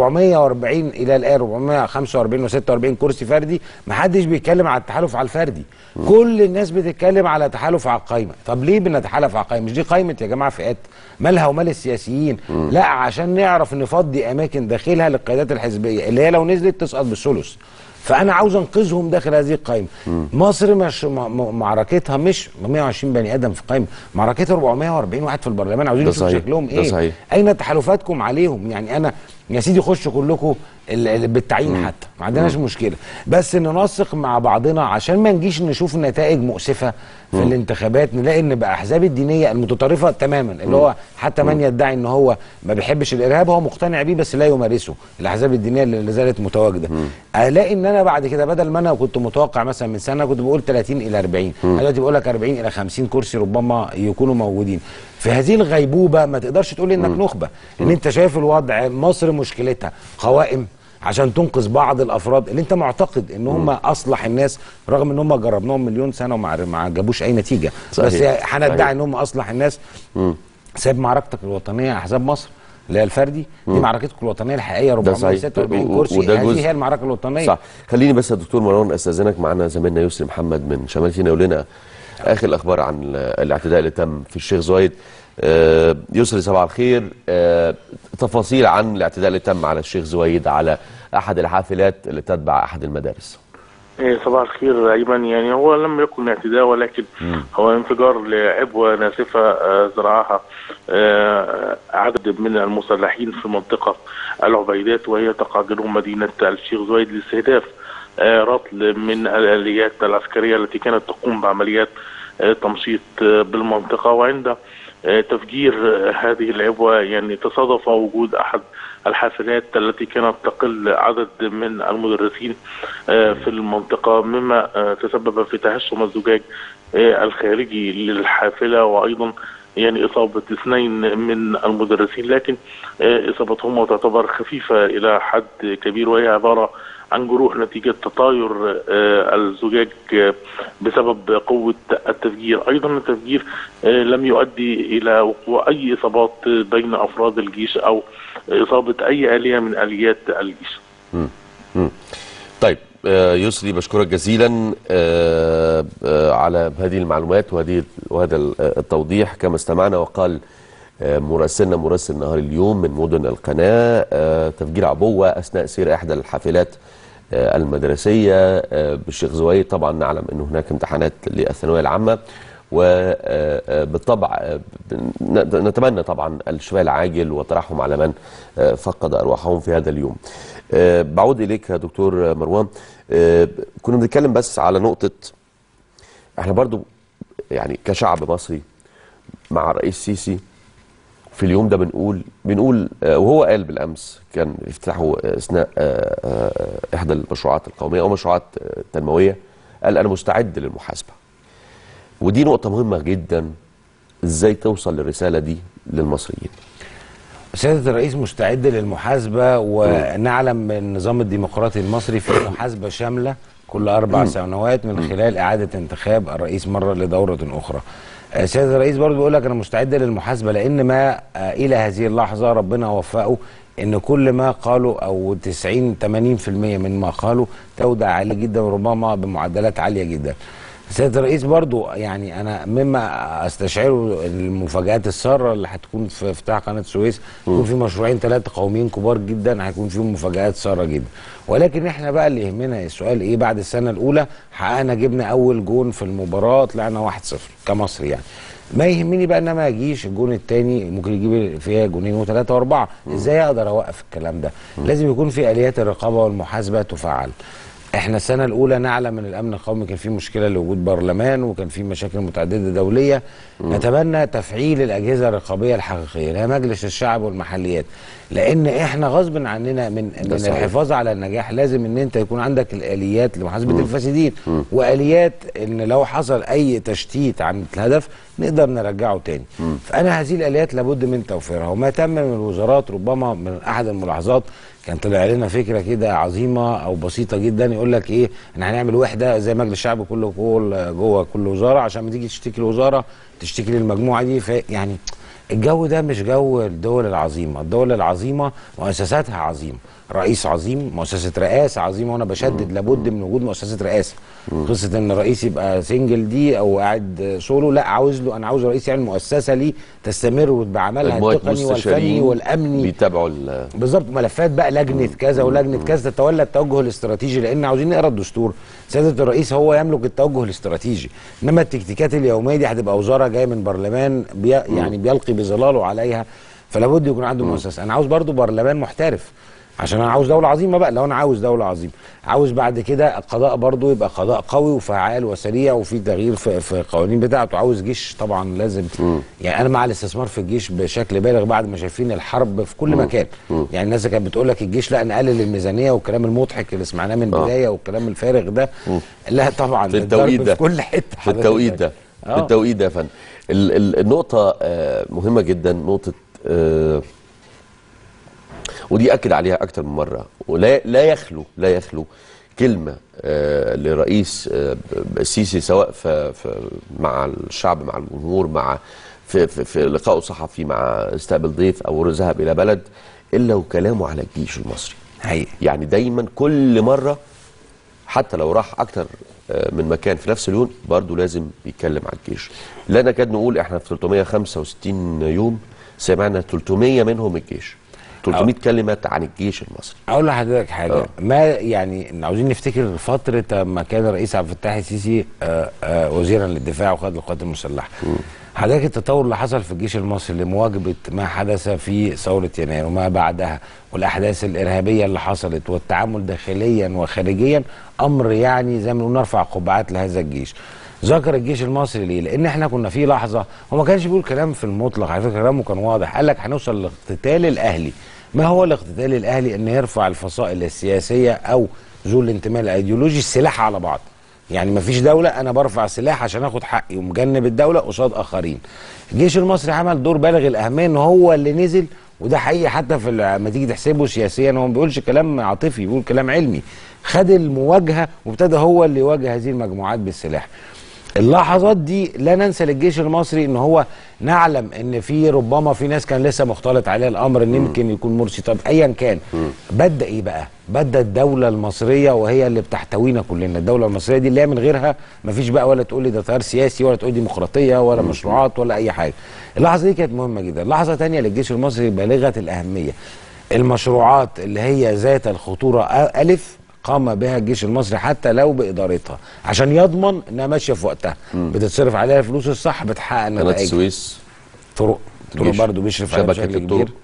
Speaker 3: 440 الى الان 445 و46 كرسي فردي محدش بيتكلم على التحالف على الفردي كل الناس بتتكلم على تحالف على القايمه طب ليه بنتحالف على القايمه مش دي قايمه يا جماعه فئات مالها ومال السياسيين لا عشان نعرف نفضي اماكن داخلها للقيادات الحزبيه اللي هي لو نزلت تسقط بالثلث فانا عاوز انقذهم داخل هذه القائمه مصر مش م- م- معركتها مش 120 بني ادم في قائمه معركتها 440 واحد في البرلمان عاوزين
Speaker 2: ده
Speaker 3: نشوف
Speaker 2: صحيح.
Speaker 3: شكلهم
Speaker 2: ده
Speaker 3: ايه
Speaker 2: صحيح.
Speaker 3: اين تحالفاتكم عليهم يعني انا يا سيدي خشوا كلكم ال- ال- بالتعيين حتى ما عندناش مشكله بس ننسق مع بعضنا عشان ما نجيش نشوف نتائج مؤسفه في الانتخابات نلاقي ان بقى احزاب الدينيه المتطرفه تماما اللي هو حتى من يدعي ان هو ما بيحبش الارهاب هو مقتنع بيه بس لا يمارسه الاحزاب الدينيه اللي اللي زالت متواجده الاقي ان انا بعد كده بدل ما انا كنت متوقع مثلا من سنه كنت بقول 30 الى 40 أنا دلوقتي بقول لك 40 الى 50 كرسي ربما يكونوا موجودين في هذه الغيبوبه ما تقدرش تقول انك نخبه لان انت شايف الوضع مصر مشكلتها قوائم عشان تنقذ بعض الافراد اللي انت معتقد ان هم اصلح الناس رغم ان هم جربناهم مليون سنه وما عر- ما جابوش اي نتيجه
Speaker 2: صحيح.
Speaker 3: بس
Speaker 2: صحيح.
Speaker 3: هندعي ان هم اصلح الناس ساب معركتك الوطنيه احزاب مصر اللي هي الفردي دي معركتكم الوطنيه الحقيقيه
Speaker 2: ده صحيح.
Speaker 3: 446
Speaker 2: و- و-
Speaker 3: كرسي
Speaker 2: وده
Speaker 3: هذه
Speaker 2: جزء-
Speaker 3: هي المعركه الوطنيه
Speaker 2: صح خليني بس يا دكتور مروان استاذنك معنا زميلنا يسري محمد من شمال سيناء يقول لنا اخر الاخبار عن الاعتداء اللي تم في الشيخ زويد آه، يسري صباح الخير آه، تفاصيل عن الاعتداء اللي تم على الشيخ زويد على احد الحافلات اللي تتبع احد المدارس
Speaker 4: إيه، صباح الخير ايمن يعني هو لم يكن اعتداء ولكن هو انفجار لعبوه ناسفه آه، زرعها آه، عدد من المسلحين في منطقه العبيدات وهي تقع جنوب مدينه الشيخ زويد لاستهداف آه، رطل من الاليات العسكريه التي كانت تقوم بعمليات آه، تمشيط آه، بالمنطقه وعند آه، تفجير آه، هذه العبوه يعني تصادف وجود احد الحافلات التي كانت تقل عدد من المدرسين آه، في المنطقة مما آه، تسبب في تهشم الزجاج آه، الخارجي للحافلة وأيضا يعني إصابة اثنين من المدرسين لكن آه، إصابتهم تعتبر خفيفة إلى حد كبير وهي عبارة عن جروح نتيجة تطاير آه، الزجاج آه، بسبب قوة التفجير أيضا التفجير آه، لم يؤدي إلى وقوع أي إصابات بين أفراد الجيش أو إصابة أي آلية من آليات الجيش
Speaker 2: طيب آه، يسري بشكرك جزيلا آه، آه، على هذه المعلومات وهذه وهذا ال- آه، التوضيح كما استمعنا وقال آه، مراسلنا مراسل نهار اليوم من مدن القناة آه، تفجير عبوة أثناء سير إحدى الحافلات آه، المدرسيه آه، بالشيخ زويد طبعا نعلم انه هناك امتحانات للثانويه العامه وبالطبع نتمنى طبعا الشفاء العاجل وترحم على من آه، فقد ارواحهم في هذا اليوم. آه، بعود اليك يا دكتور مروان آه، كنا بنتكلم بس على نقطه احنا برضو يعني كشعب مصري مع الرئيس السيسي في اليوم ده بنقول بنقول آه، وهو قال بالامس كان افتتاحه اثناء آه، آه، احدى المشروعات القوميه او مشروعات آه، تنمويه قال انا مستعد للمحاسبه ودي نقطه مهمه جدا ازاي توصل الرساله دي للمصريين
Speaker 3: سيادة الرئيس مستعد للمحاسبة ونعلم من النظام الديمقراطي المصري في محاسبة شاملة كل أربع سنوات من خلال إعادة انتخاب الرئيس مرة لدورة أخرى آه، سيادة الرئيس برضه بيقول لك أنا مستعد للمحاسبة لأن ما آه، إلى هذه اللحظة ربنا وفقه إن كل ما قالوا أو 90 80% من ما قالوا تودع عالية جدا وربما بمعدلات عالية جدا سيادة الرئيس برضو يعني أنا مما أستشعره المفاجآت السارة اللي هتكون في افتتاح قناة السويس يكون في مشروعين ثلاثة قوميين كبار جدا هيكون فيهم مفاجآت سارة جدا ولكن احنا بقى اللي يهمنا السؤال ايه بعد السنة الأولى حققنا جبنا أول جون في المباراة طلعنا 1-0 كمصر يعني ما يهمني بقى ان ما يجيش الجون الثاني ممكن يجيب فيها جونين وثلاثه واربعه ازاي اقدر اوقف الكلام ده لازم يكون في اليات الرقابه والمحاسبه تفعل احنا السنه الاولى نعلم ان الامن القومي كان فيه مشكله لوجود برلمان وكان فيه مشاكل متعدده دوليه نتمنى تفعيل الاجهزه الرقابيه الحقيقيه اللي هي مجلس الشعب والمحليات لان احنا غصب عننا من من
Speaker 2: صحيح.
Speaker 3: الحفاظ على النجاح لازم ان انت يكون عندك الاليات لمحاسبه الفاسدين واليات ان لو حصل اي تشتيت عن الهدف نقدر نرجعه تاني فانا هذه الاليات لابد من توفيرها وما تم من الوزارات ربما من احد الملاحظات كان طلع لنا فكره كده عظيمه او بسيطه جدا يقول لك ايه احنا هنعمل وحده زي مجلس الشعب كله كل جوه كل وزاره عشان ما تيجي تشتكي الوزاره تشتكي للمجموعه دي في يعني الجو ده مش جو الدول العظيمه الدول العظيمه مؤسساتها عظيمه رئيس عظيم مؤسسه رئاسه عظيمه وانا بشدد لابد من وجود مؤسسه رئاسه قصه ان الرئيس يبقى سنجل دي او قاعد سولو لا عاوز له انا عاوز رئيس يعني مؤسسه ليه تستمر بعملها
Speaker 2: مجموعه
Speaker 3: التقني والفني
Speaker 2: مستشارين
Speaker 3: والامني
Speaker 2: بيتابعوا ال-
Speaker 3: بالظبط ملفات بقى لجنه كذا ولجنه كذا تتولى التوجه الاستراتيجي لان عاوزين نقرا الدستور سياده الرئيس هو يملك التوجه الاستراتيجي انما التكتيكات اليوميه دي هتبقى وزاره جايه من برلمان بي يعني بيلقي بظلاله عليها فلا بد يكون عنده مؤسسه انا عاوز برضو برلمان محترف عشان انا عاوز دوله عظيمه بقى لو انا عاوز دوله عظيمه عاوز بعد كده القضاء برضو يبقى قضاء قوي وفعال وسريع وفي تغيير في, في القوانين بتاعته عاوز جيش طبعا لازم يعني انا مع الاستثمار في الجيش بشكل بالغ بعد ما شايفين الحرب في كل مكان يعني الناس كانت بتقول لك الجيش لا نقلل الميزانيه والكلام المضحك اللي سمعناه من البدايه والكلام الفارغ ده لا طبعا
Speaker 2: في
Speaker 3: الضرب
Speaker 2: التوقيت ده
Speaker 3: في كل حته
Speaker 2: في التوقيت ده في
Speaker 3: آه.
Speaker 2: التوقيت ده يا فندم ال- ال- النقطة آه، مهمة جدا نقطة آه، ودي أكد عليها أكتر من مرة ولا لا يخلو لا يخلو كلمة آه، لرئيس آه، ب- السيسي سواء في في مع الشعب مع الجمهور مع في, في, في لقائه صحفي مع استقبال ضيف أو ذهب إلى بلد إلا وكلامه على الجيش المصري
Speaker 3: حقيقي
Speaker 2: يعني دايما كل مرة حتى لو راح أكتر آه، من مكان في نفس اليوم برضه لازم يتكلم عن الجيش لا نكاد نقول احنا في 365 يوم سمعنا 300 منهم الجيش 300 كلمة عن الجيش المصري
Speaker 3: اقول لحضرتك حاجه
Speaker 2: آه.
Speaker 3: ما يعني عاوزين نفتكر فتره ما كان الرئيس عبد الفتاح السيسي آه، آه، وزيرا للدفاع وقائد القوات المسلحه حضرتك التطور اللي حصل في الجيش المصري لمواجهه ما حدث في ثوره يناير وما بعدها والاحداث الارهابيه اللي حصلت والتعامل داخليا وخارجيا امر يعني زي ما بنقول نرفع قبعات لهذا الجيش ذكر الجيش المصري ليه؟ لان احنا كنا في لحظه هو ما كانش بيقول كلام في المطلق على فكره كلامه كان واضح قال لك هنوصل للاقتتال الاهلي ما هو الاقتتال الاهلي ان يرفع الفصائل السياسيه او ذو الانتماء الايديولوجي السلاح على بعض يعني ما فيش دوله انا برفع سلاح عشان اخد حقي ومجنب الدوله قصاد اخرين الجيش المصري عمل دور بالغ الاهميه ان هو اللي نزل وده حقيقي حتى في لما تيجي تحسبه سياسيا هو ما بيقولش كلام عاطفي بيقول كلام علمي خد المواجهه وابتدى هو اللي يواجه هذه المجموعات بالسلاح اللحظات دي لا ننسى للجيش المصري ان هو نعلم ان في ربما في ناس كان لسه مختلط عليه الامر ان يمكن يكون مرسي طب ايا كان بدا ايه بقى بدا الدوله المصريه وهي اللي بتحتوينا كلنا الدوله المصريه دي اللي هي من غيرها مفيش بقى ولا تقول لي ده تيار سياسي ولا تقول ديمقراطيه ولا مشروعات ولا اي حاجه اللحظه دي كانت مهمه جدا لحظه تانية للجيش المصري بالغه الاهميه المشروعات اللي هي ذات الخطوره أ- الف قام بها الجيش المصري حتى لو بادارتها عشان يضمن انها ماشيه في وقتها بتتصرف عليها الفلوس الصح بتحقق
Speaker 2: قناه
Speaker 3: نتائج
Speaker 2: السويس
Speaker 3: طرق طرق
Speaker 2: الجيش.
Speaker 3: برضه بيشرف عليها
Speaker 2: شبكه
Speaker 3: بشكل
Speaker 2: الطرق
Speaker 3: كبير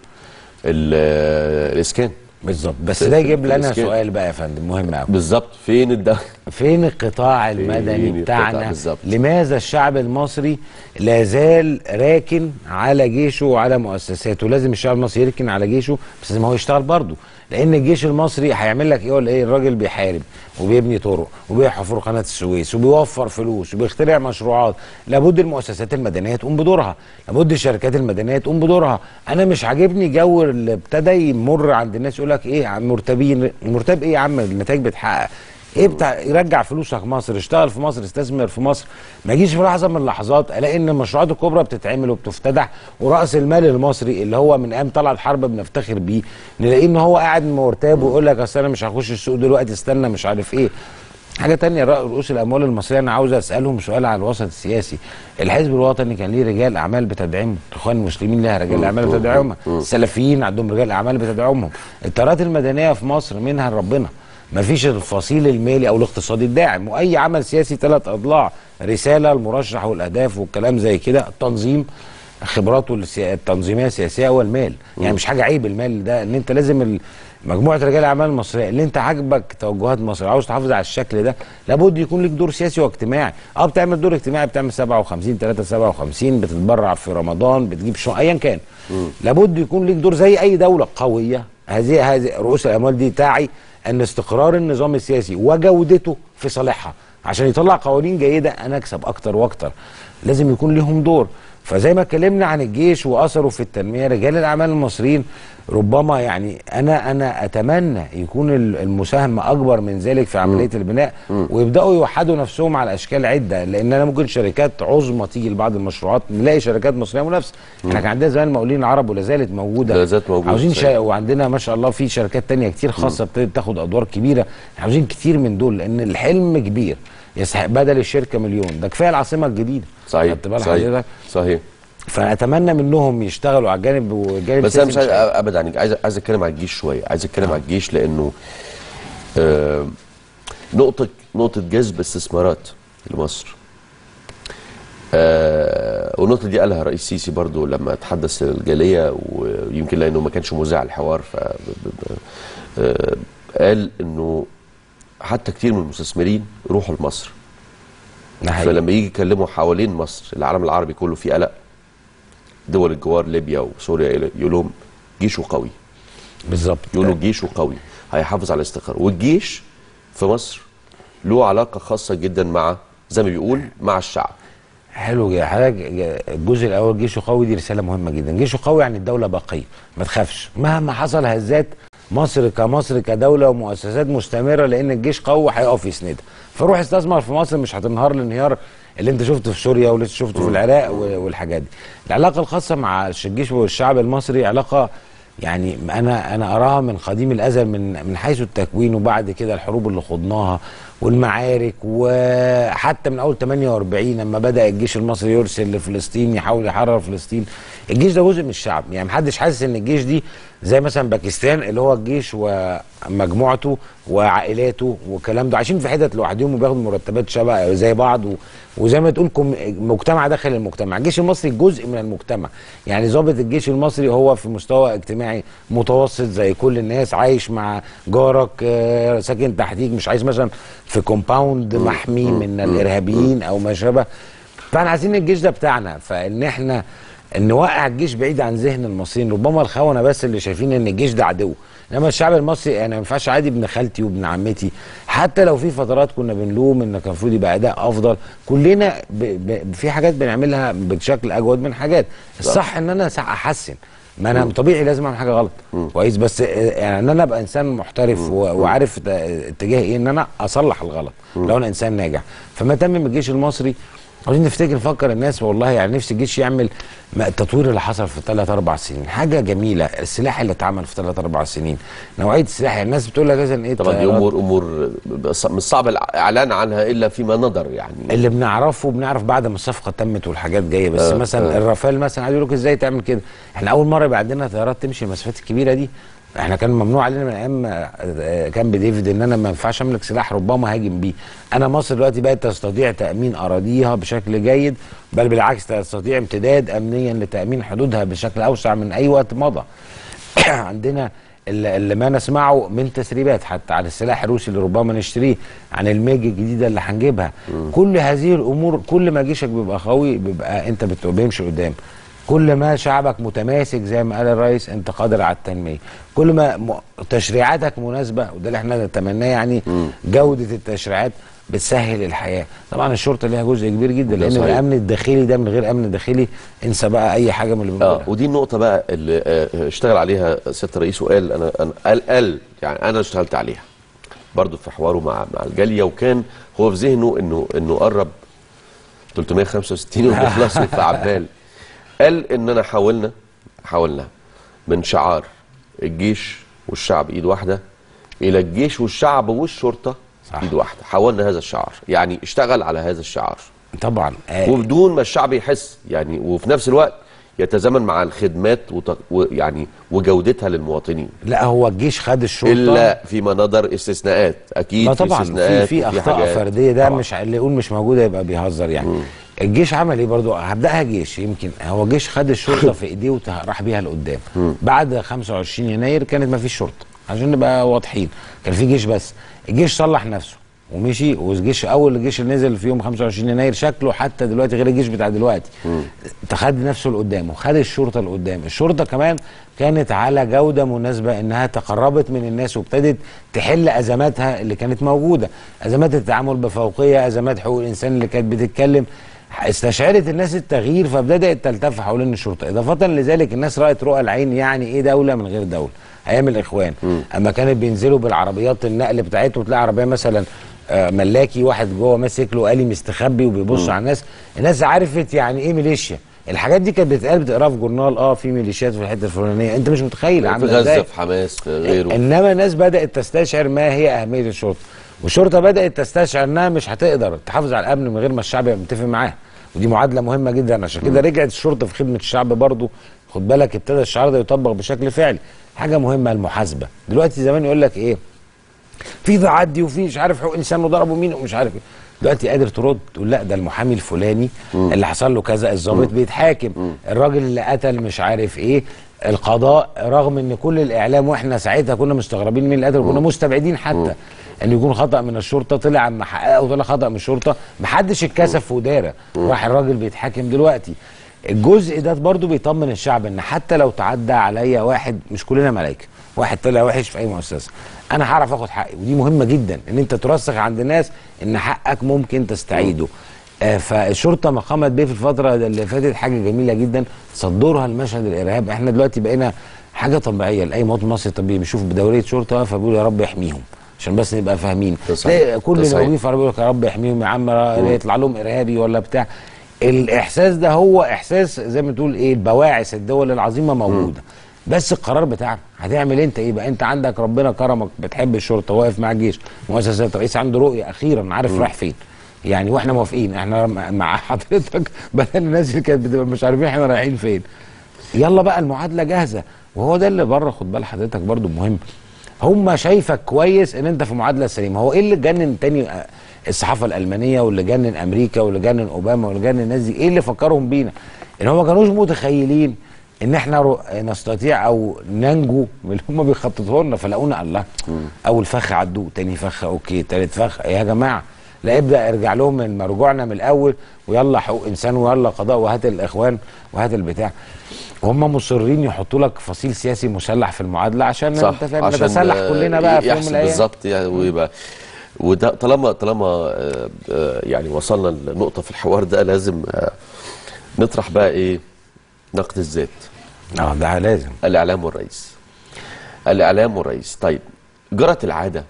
Speaker 2: ال- الاسكان
Speaker 3: بالظبط بس
Speaker 2: في-
Speaker 3: ده
Speaker 2: في-
Speaker 3: يجيب
Speaker 2: في
Speaker 3: لنا
Speaker 2: الإسكان.
Speaker 3: سؤال بقى يا فندم مهم قوي
Speaker 2: بالظبط فين الدولة
Speaker 3: فين القطاع
Speaker 2: فين
Speaker 3: المدني
Speaker 2: القطاع
Speaker 3: بتاعنا
Speaker 2: بالظبط.
Speaker 3: لماذا الشعب المصري لا زال راكن على جيشه وعلى مؤسساته لازم الشعب المصري يركن على جيشه بس لازم هو يشتغل برضه لان الجيش المصري هيعمل لك ايه ولا ايه الراجل بيحارب وبيبني طرق وبيحفر قناه السويس وبيوفر فلوس وبيخترع مشروعات لابد المؤسسات المدنيه تقوم بدورها لابد الشركات المدنيه تقوم بدورها انا مش عاجبني جو اللي ابتدى يمر عند الناس يقول لك ايه يا عم مرتبين مرتب ايه يا عم النتائج بتحقق ايه بتاع يرجع فلوسك مصر اشتغل في مصر استثمر في مصر ما يجيش في لحظه من اللحظات الاقي ان المشروعات الكبرى بتتعمل وبتفتتح وراس المال المصري اللي هو من ايام طلعت حرب بنفتخر بيه نلاقيه ان هو قاعد مرتاب ويقول لك اصل انا مش هخش السوق دلوقتي استنى مش عارف ايه حاجه تانية رأ- رؤوس الاموال المصريه انا عاوز اسالهم سؤال على الوسط السياسي الحزب الوطني كان ليه رجال اعمال بتدعمه الاخوان المسلمين لها رجال اعمال بتدعمها السلفيين عندهم رجال اعمال بتدعمهم التيارات المدنيه في مصر منها ربنا مفيش الفصيل المالي او الاقتصادي الداعم واي عمل سياسي ثلاث اضلاع رساله المرشح والاهداف والكلام زي كده التنظيم خبراته السيا- التنظيميه السياسيه والمال يعني مش حاجه عيب المال ده ان انت لازم ال- مجموعه رجال الاعمال المصريه اللي انت عاجبك توجهات مصر عاوز تحافظ على الشكل ده لابد يكون لك دور سياسي واجتماعي اه بتعمل دور اجتماعي بتعمل 57 3 57 بتتبرع في رمضان بتجيب شو ايا كان لابد يكون لك دور زي اي دوله قويه هذه هذه رؤوس الاموال دي تعي ان استقرار النظام السياسي وجودته في صالحها عشان يطلع قوانين جيده انا اكسب اكتر واكتر لازم يكون لهم دور فزي ما اتكلمنا عن الجيش واثره في التنميه رجال الاعمال المصريين ربما يعني انا انا اتمنى يكون ال- المساهمه اكبر من ذلك في عمليه البناء ويبداوا يوحدوا نفسهم على اشكال عده لان انا ممكن شركات عظمى تيجي لبعض المشروعات نلاقي شركات مصريه منافسه احنا كان عندنا زمان المقاولين العرب ولا زالت موجوده
Speaker 2: لا زالت موجودة،
Speaker 3: عاوزين
Speaker 2: صحيح.
Speaker 3: شا... وعندنا ما شاء الله في شركات تانية كتير خاصه ابتدت تاخد ادوار كبيره عاوزين كتير من دول لان الحلم كبير يستحق بدل الشركه مليون ده كفايه العاصمه الجديده
Speaker 2: صحيح
Speaker 3: خدت بال
Speaker 2: صحيح
Speaker 3: حضرتك
Speaker 2: صحيح
Speaker 3: فاتمنى منهم يشتغلوا على الجانب والجانب
Speaker 2: بس انا مش
Speaker 3: السياسي
Speaker 2: عايز ابعد عنك عايز عايز اتكلم على الجيش شويه عايز اتكلم على الجيش لانه آه نقطه نقطه جذب استثمارات لمصر آه والنقطه دي قالها الرئيس السيسي برضو لما تحدث للجاليه ويمكن لانه ما كانش مذيع الحوار ف آه قال انه حتى كتير من المستثمرين يروحوا لمصر
Speaker 3: ده حقيقي.
Speaker 2: فلما يجي يكلموا حوالين مصر العالم العربي كله فيه قلق دول الجوار ليبيا وسوريا يقول لهم جيشه قوي
Speaker 3: بالظبط
Speaker 2: يقولوا جيشه قوي هيحافظ على الاستقرار والجيش في مصر له علاقه خاصه جدا مع زي ما بيقول مع الشعب
Speaker 3: حلو جدا حضرتك الجزء الاول جيشه قوي دي رساله مهمه جدا جيشه قوي يعني الدوله باقيه ما تخافش مهما حصل هزات مصر كمصر كدوله ومؤسسات مستمره لان الجيش قوي هيقف يسندها فروح استثمر في مصر مش هتنهار الانهيار اللي انت شفته في سوريا واللي انت شفته في العراق و- والحاجات دي العلاقه الخاصه مع الجيش والشعب المصري علاقه يعني انا انا اراها من قديم الازل من من حيث التكوين وبعد كده الحروب اللي خضناها والمعارك وحتى من اول 48 لما بدا الجيش المصري يرسل لفلسطين يحاول يحرر فلسطين الجيش ده جزء من الشعب يعني محدش حاسس ان الجيش دي زي مثلا باكستان اللي هو الجيش ومجموعته وعائلاته والكلام ده عايشين في حتت لوحدهم وبياخدوا مرتبات شبه زي بعض و... وزي ما تقول كم... مجتمع داخل المجتمع الجيش المصري جزء من المجتمع يعني ضابط الجيش المصري هو في مستوى اجتماعي متوسط زي كل الناس عايش مع جارك آه، ساكن تحتيك مش عايز مثلا في كومباوند محمي من الارهابيين او ما شابه فاحنا عايزين الجيش ده بتاعنا فان احنا نوقع الجيش بعيد عن ذهن المصريين ربما الخونه بس اللي شايفين ان الجيش ده عدو انما الشعب المصري انا ما ينفعش عادي ابن خالتي وابن عمتي حتى لو في فترات كنا بنلوم ان كان المفروض يبقى اداء افضل كلنا ب... ب... في حاجات بنعملها بشكل اجود من حاجات الصح ان انا سا- احسن ما انا طبيعي لازم اعمل حاجه غلط كويس بس آه، يعني ان انا ابقى انسان محترف و- وعارف ت- اتجاهي ايه ان انا اصلح الغلط لو انا انسان ناجح فما تمم الجيش المصري عاوزين نفتكر نفكر الناس والله يعني نفسي الجيش يعمل م- التطوير اللي حصل في ثلاث اربع سنين حاجه جميله السلاح اللي اتعمل في ثلاث اربع سنين نوعيه السلاح يعني الناس بتقول لك مثلا ايه
Speaker 2: طبعا دي
Speaker 3: طيارات.
Speaker 2: امور امور ص- مش صعب الاعلان عنها الا فيما نظر يعني
Speaker 3: اللي بنعرفه بنعرف بعد ما الصفقه تمت والحاجات جايه بس
Speaker 2: آه،
Speaker 3: مثلا
Speaker 2: آه.
Speaker 3: الرافال مثلا عايز يقول لك ازاي تعمل كده احنا اول مره يبقى عندنا طيارات تمشي المسافات الكبيره دي احنا كان ممنوع علينا من ايام آه، كامب ديفيد ان انا ما ينفعش املك سلاح ربما هاجم بيه انا مصر دلوقتي بقت تستطيع تامين اراضيها بشكل جيد بل بالعكس تستطيع امتداد امنيا لتامين حدودها بشكل اوسع من اي وقت مضى عندنا اللي اللي ما نسمعه من تسريبات حتى على السلاح الروسي اللي ربما نشتريه عن الميج الجديده اللي هنجيبها كل هذه الامور كل ما جيشك بيبقى قوي بيبقى انت بت- بيمشي قدام كل ما شعبك متماسك زي ما قال الرئيس انت قادر على التنميه كل ما م- تشريعاتك مناسبه وده اللي احنا نتمناه يعني جوده التشريعات بتسهل الحياه طبعا الشرطه ليها جزء كبير جدا
Speaker 2: ده
Speaker 3: لان
Speaker 2: صحيح.
Speaker 3: الامن الداخلي ده من غير امن داخلي انسى بقى اي حاجه من اللي بنقولها
Speaker 2: اه ودي النقطة بقى اللي آه، اشتغل عليها سيادة الرئيس وقال انا انا قال قال يعني انا اشتغلت عليها برضه في حواره مع مع الجالية وكان هو في ذهنه انه انه قرب 365 يوم يخلصوا فعمال قال اننا حاولنا حاولنا من شعار الجيش والشعب ايد واحدة الى الجيش والشعب والشرطة
Speaker 3: صح.
Speaker 2: ايد واحدة حاولنا هذا الشعار يعني اشتغل على هذا الشعار
Speaker 3: طبعا آه
Speaker 2: وبدون ما الشعب يحس يعني وفي نفس الوقت يتزامن مع الخدمات وت- ويعني وجودتها للمواطنين
Speaker 3: لا هو الجيش خد الشرطه
Speaker 2: الا في مناظر استثناءات اكيد
Speaker 3: ما
Speaker 2: في
Speaker 3: طبعا في,
Speaker 2: استثناءات
Speaker 3: في
Speaker 2: وفي
Speaker 3: اخطاء
Speaker 2: حاجات.
Speaker 3: فرديه ده
Speaker 2: طبعاً.
Speaker 3: مش اللي يقول مش موجوده يبقى بيهزر يعني الجيش عمل ايه برضو هبداها جيش يمكن هو الجيش خد الشرطه في ايديه وراح بيها لقدام بعد 25 يناير كانت ما فيش شرطه عشان نبقى واضحين كان في جيش بس الجيش صلح نفسه ومشي والجيش اول الجيش اللي نزل في يوم 25 يناير شكله حتى دلوقتي غير الجيش بتاع دلوقتي خد نفسه لقدام وخد الشرطه لقدام الشرطه كمان كانت على جوده مناسبه انها تقربت من الناس وابتدت تحل ازماتها اللي كانت موجوده ازمات التعامل بفوقيه ازمات حقوق الانسان اللي كانت بتتكلم استشعرت الناس التغيير فبدات تلتف حوالين الشرطه اضافه لذلك الناس رات رؤى العين يعني ايه دوله من غير دوله ايام الاخوان اما كانت بينزلوا بالعربيات النقل بتاعتهم تلاقي عربيه مثلا آه، ملاكي واحد جوه ماسك له آلي مستخبي وبيبص على الناس الناس عرفت يعني ايه ميليشيا الحاجات دي كانت بتتقال بتقراها في جورنال اه في ميليشيات في الحته الفلانيه انت مش متخيل
Speaker 2: في
Speaker 3: عامله
Speaker 2: غزه
Speaker 3: ازاي
Speaker 2: في حماس في غيره
Speaker 3: انما الناس بدات تستشعر ما هي اهميه الشرطه والشرطه بدات تستشعر انها مش هتقدر تحافظ على الامن من غير ما الشعب يبقى متفق معاها ودي معادله مهمه جدا عشان كده رجعت الشرطه في خدمه الشعب برضو خد بالك ابتدى الشعار ده يطبق بشكل فعلي حاجه مهمه المحاسبه دلوقتي زمان يقول لك ايه في تعدي وفي مش عارف حقوق انسان وضربوا مين ومش عارف ايه دلوقتي قادر ترد تقول لا ده المحامي الفلاني اللي حصل له كذا الضابط بيتحاكم الراجل اللي قتل مش عارف ايه القضاء رغم ان كل الاعلام واحنا ساعتها كنا مستغربين مين اللي قتل وكنا مستبعدين حتى ان يكون خطا من الشرطه طلع اما حققه وطلع خطا من الشرطه محدش اتكسف وداره راح الراجل بيتحاكم دلوقتي الجزء ده برضو بيطمن الشعب ان حتى لو تعدى عليا واحد مش كلنا ملائكه واحد طلع وحش في اي مؤسسه انا هعرف اخد حقي ودي مهمه جدا ان انت ترسخ عند الناس ان حقك ممكن تستعيده آه فالشرطه ما قامت بيه في الفتره اللي فاتت حاجه جميله جدا صدرها المشهد الارهاب احنا دلوقتي بقينا حاجه طبيعيه لاي مواطن مصري طبيعي بيشوف بدوريه شرطه واقفه بيقول يا رب يحميهم عشان بس نبقى فاهمين
Speaker 2: ده صحيح.
Speaker 3: تلاقي كل
Speaker 2: ده
Speaker 3: اللي
Speaker 2: صحيح.
Speaker 3: موجودين في عربيه يقول لك يا رب يحميهم يا عم يطلع لهم ارهابي ولا بتاع الاحساس ده هو احساس زي ما تقول ايه البواعث الدول العظيمه موجوده بس القرار بتاعنا هتعمل انت ايه بقى انت عندك ربنا كرمك بتحب الشرطه واقف مع الجيش مؤسسات الرئيس عنده رؤيه اخيرا عارف رايح فين يعني واحنا موافقين احنا مع حضرتك بدل الناس اللي كانت بتبقى مش عارفين احنا رايحين فين يلا بقى المعادله جاهزه وهو ده اللي بره خد بال حضرتك برضو مهم هم شايفك كويس ان انت في معادله سليمه هو ايه اللي جنن تاني آه، الصحافه الالمانيه واللي جنن امريكا واللي جنن اوباما واللي جنن الناس دي ايه اللي فكرهم بينا ان هم ما كانوش متخيلين ان احنا رو- نستطيع او ننجو من اللي هم بيخططوا لنا فلاقونا الله اول فخ عدوا تاني فخ اوكي تالت فخ يا جماعه لا ابدا ارجع لهم من مرجوعنا من الاول ويلا حقوق انسان ويلا قضاء وهات الاخوان وهات البتاع وهم مصرين يحطوا لك فصيل سياسي مسلح في المعادله عشان
Speaker 2: صح
Speaker 3: انت فاهم
Speaker 2: عشان
Speaker 3: نتسلح
Speaker 2: آه،
Speaker 3: كلنا بقى في يوم من
Speaker 2: يحصل
Speaker 3: الايام
Speaker 2: بالظبط يعني ويبقى وده طالما طالما آه، آه، يعني وصلنا لنقطه في الحوار ده لازم آه، نطرح بقى ايه نقد الذات
Speaker 3: اه ده لازم
Speaker 2: الاعلام والرئيس الاعلام والرئيس طيب جرت العاده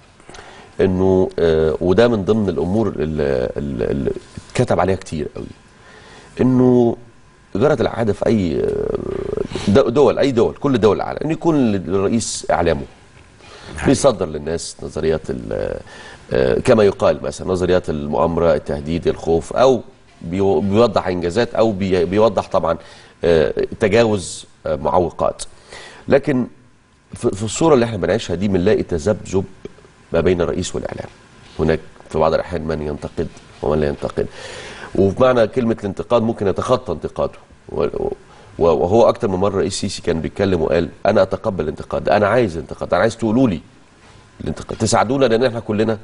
Speaker 2: انه آه، وده من ضمن الامور اللي, اللي اللي اتكتب عليها كتير قوي انه جرت العاده في اي آه، دو- دول اي دول كل دول العالم ان يكون الرئيس اعلامه بيصدر للناس نظريات ال- آه، كما يقال مثلا نظريات المؤامره التهديد الخوف او بيو- بيوضح انجازات او بي- بيوضح طبعا آه، تجاوز آه، معوقات لكن في في الصوره اللي احنا بنعيشها دي بنلاقي تذبذب ما بين الرئيس والاعلام هناك في بعض الاحيان من ينتقد ومن لا ينتقد وبمعنى كلمه الانتقاد ممكن يتخطى انتقاده و- و- وهو اكتر من مره الرئيس السيسي كان بيتكلم وقال انا اتقبل الانتقاد انا عايز انتقاد انا عايز تقولوا لي الانتقاد تساعدونا لان احنا كلنا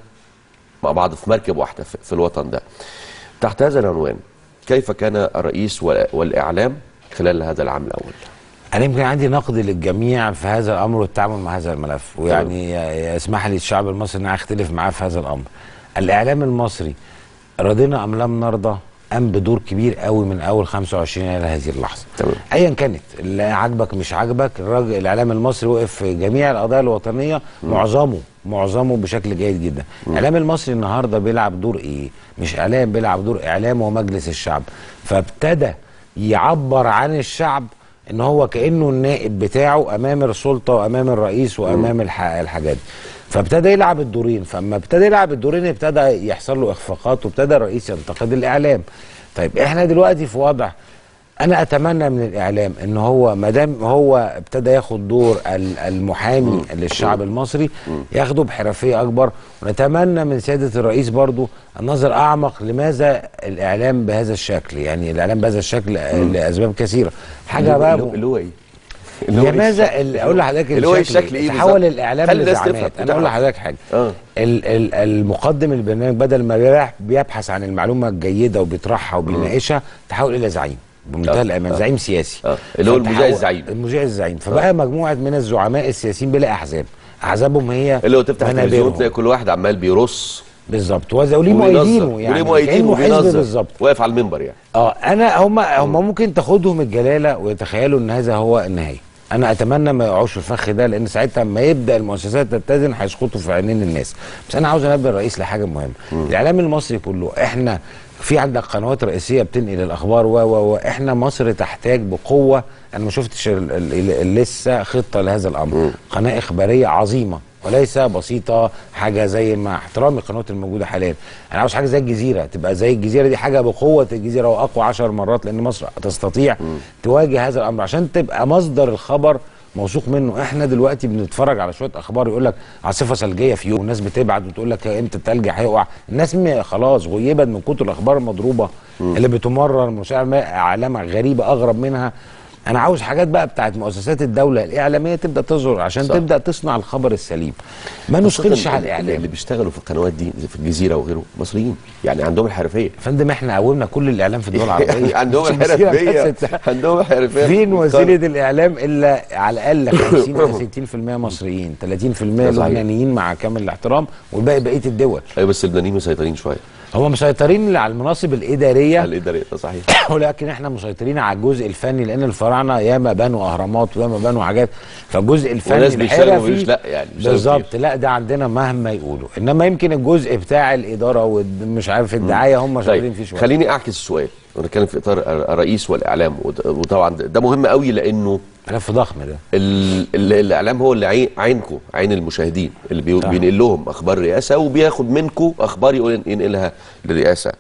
Speaker 2: مع بعض في مركب واحده في في الوطن ده تحت هذا العنوان كيف كان الرئيس وال- والاعلام خلال هذا العام الاول
Speaker 3: انا يمكن عندي نقد للجميع في هذا الامر والتعامل مع هذا الملف ويعني يسمح لي الشعب المصري ان أنا اختلف معاه في هذا الامر الاعلام المصري رضينا ام لم نرضى قام بدور كبير قوي من اول 25 الى هذه اللحظه
Speaker 2: تمام.
Speaker 3: ايا كانت اللي عاجبك مش عاجبك الراجل الاعلام المصري وقف في جميع القضايا الوطنيه معظمه معظمه بشكل جيد جدا الاعلام المصري النهارده بيلعب دور ايه مش اعلام بيلعب دور اعلام ومجلس الشعب فابتدى يعبر عن الشعب ان هو كانه النائب بتاعه امام السلطه وامام الرئيس وامام الح... الحاجات دي فابتدى يلعب الدورين فاما ابتدى يلعب الدورين ابتدى يحصل له اخفاقات وابتدى الرئيس ينتقد الاعلام طيب احنا دلوقتي في وضع انا اتمنى من الاعلام ان هو ما دام هو ابتدى ياخد دور ال- المحامي للشعب المصري ياخده بحرفيه اكبر ونتمنى من سياده الرئيس برضو النظر اعمق لماذا الاعلام بهذا الشكل يعني الاعلام بهذا الشكل لاسباب كثيره حاجه بقى
Speaker 2: اللي هو- اللي هو ايه اللي هو إيه
Speaker 3: لماذا
Speaker 2: الشكل؟
Speaker 3: ال- اقول لحضرتك
Speaker 2: اللي هو
Speaker 3: الشكل
Speaker 2: الشكل ايه
Speaker 3: تحول
Speaker 2: بالظبط؟
Speaker 3: الاعلام
Speaker 2: خلي الناس
Speaker 3: لزعامات
Speaker 2: تفهم
Speaker 3: انا اقول
Speaker 2: وتعرف.
Speaker 3: لحضرتك حاجه
Speaker 2: اه
Speaker 3: ال- ال- المقدم البرنامج بدل ما بيبح- بيبحث عن المعلومه الجيده وبيطرحها وبيناقشها تحول الى زعيم بمنتهى
Speaker 2: آه،
Speaker 3: الامان
Speaker 2: آه.
Speaker 3: زعيم سياسي
Speaker 2: آه، اللي هو المذيع
Speaker 3: فتحول-
Speaker 2: الزعيم.
Speaker 3: المذيع الزعيم فبقى مجموعه من الزعماء السياسيين بلا احزاب احزابهم هي
Speaker 2: اللي هو تفتح التلفزيون
Speaker 3: منابرهم.
Speaker 2: تلاقي كل واحد عمال بيرص
Speaker 3: بالظبط وذا- وليه
Speaker 2: وبينظر.
Speaker 3: مؤيدينه يعني
Speaker 2: وليه مؤيدينه
Speaker 3: كأنه حزب
Speaker 2: وبينظر
Speaker 3: بالظبط
Speaker 2: واقف على المنبر يعني
Speaker 3: اه انا هم هم ممكن تاخدهم الجلاله ويتخيلوا ان هذا هو النهايه انا اتمنى ما يقعوش في الفخ ده لان ساعتها لما يبدا المؤسسات تتزن هيسقطوا في عينين الناس بس انا عاوز انبه الرئيس لحاجه مهمه الاعلام المصري كله احنا في عندك قنوات رئيسيه بتنقل الاخبار و و واحنا مصر تحتاج بقوه انا ما شفتش ال- ال- ال- لسه خطه لهذا الامر قناه اخباريه عظيمه وليس بسيطه حاجه زي مع احترامي القنوات الموجوده حاليا انا عاوز حاجه زي الجزيره تبقى زي الجزيره دي حاجه بقوه الجزيره واقوى عشر مرات لان مصر تستطيع تواجه هذا الامر عشان تبقى مصدر الخبر موثوق منه احنا دلوقتي بنتفرج على شويه اخبار يقول لك عاصفه ثلجيه في يوم والناس بتبعت وتقول لك امتى الثلج هيقع الناس م- خلاص غيبت من كتر الاخبار المضروبه اللي بتمرر مشاعر اعلام غريبه اغرب منها انا عاوز حاجات بقى بتاعت مؤسسات الدوله الاعلاميه تبدا تظهر عشان
Speaker 2: صح.
Speaker 3: تبدا تصنع الخبر السليم ما
Speaker 2: خاصة
Speaker 3: نثقلش على
Speaker 2: ال-
Speaker 3: الاعلام
Speaker 2: اللي بيشتغلوا في القنوات دي زي في الجزيره وغيره مصريين يعني عندهم الحرفيه
Speaker 3: يا فندم احنا قومنا كل الاعلام في الدول العربيه
Speaker 2: يعني عندهم
Speaker 3: مش الجزيرة
Speaker 2: الحرفيه
Speaker 3: بس.
Speaker 2: عندهم الحرفيه
Speaker 3: فين
Speaker 2: في
Speaker 3: وسيله الاعلام الا على الاقل 50 الى 60% مصريين 30%
Speaker 2: صحيح.
Speaker 3: لبنانيين مع كامل الاحترام والباقي بقيه الدول
Speaker 2: ايوه بس اللبنانيين مسيطرين شويه
Speaker 3: هم مسيطرين على المناصب الاداريه
Speaker 2: الاداريه ده صحيح
Speaker 3: ولكن احنا مسيطرين على الجزء الفني لان الفراعنه ياما بنوا اهرامات وياما بنوا حاجات فالجزء الفني
Speaker 2: وناس بيشتغلوا
Speaker 3: الحرفي
Speaker 2: ومفيش لا يعني بيشتغلوا
Speaker 3: بالظبط
Speaker 2: كتير.
Speaker 3: لا ده عندنا مهما يقولوا انما يمكن الجزء بتاع الاداره ومش عارف الدعايه هم شغالين فيه
Speaker 2: طيب
Speaker 3: شويه
Speaker 2: خليني اعكس السؤال ونتكلم في اطار الرئيس والاعلام وده- وطبعا ده ده مهم قوي لانه
Speaker 3: ملف ضخم ده
Speaker 2: ال- ال- الاعلام هو اللي عين عينكم عين المشاهدين اللي بي-
Speaker 3: صح.
Speaker 2: بينقل لهم اخبار الرئاسه وبياخد منكم اخبار يقول- ينقلها للرئاسه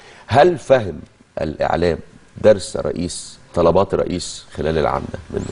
Speaker 2: هل فهم الاعلام درس الرئيس طلبات الرئيس خلال العام ده منه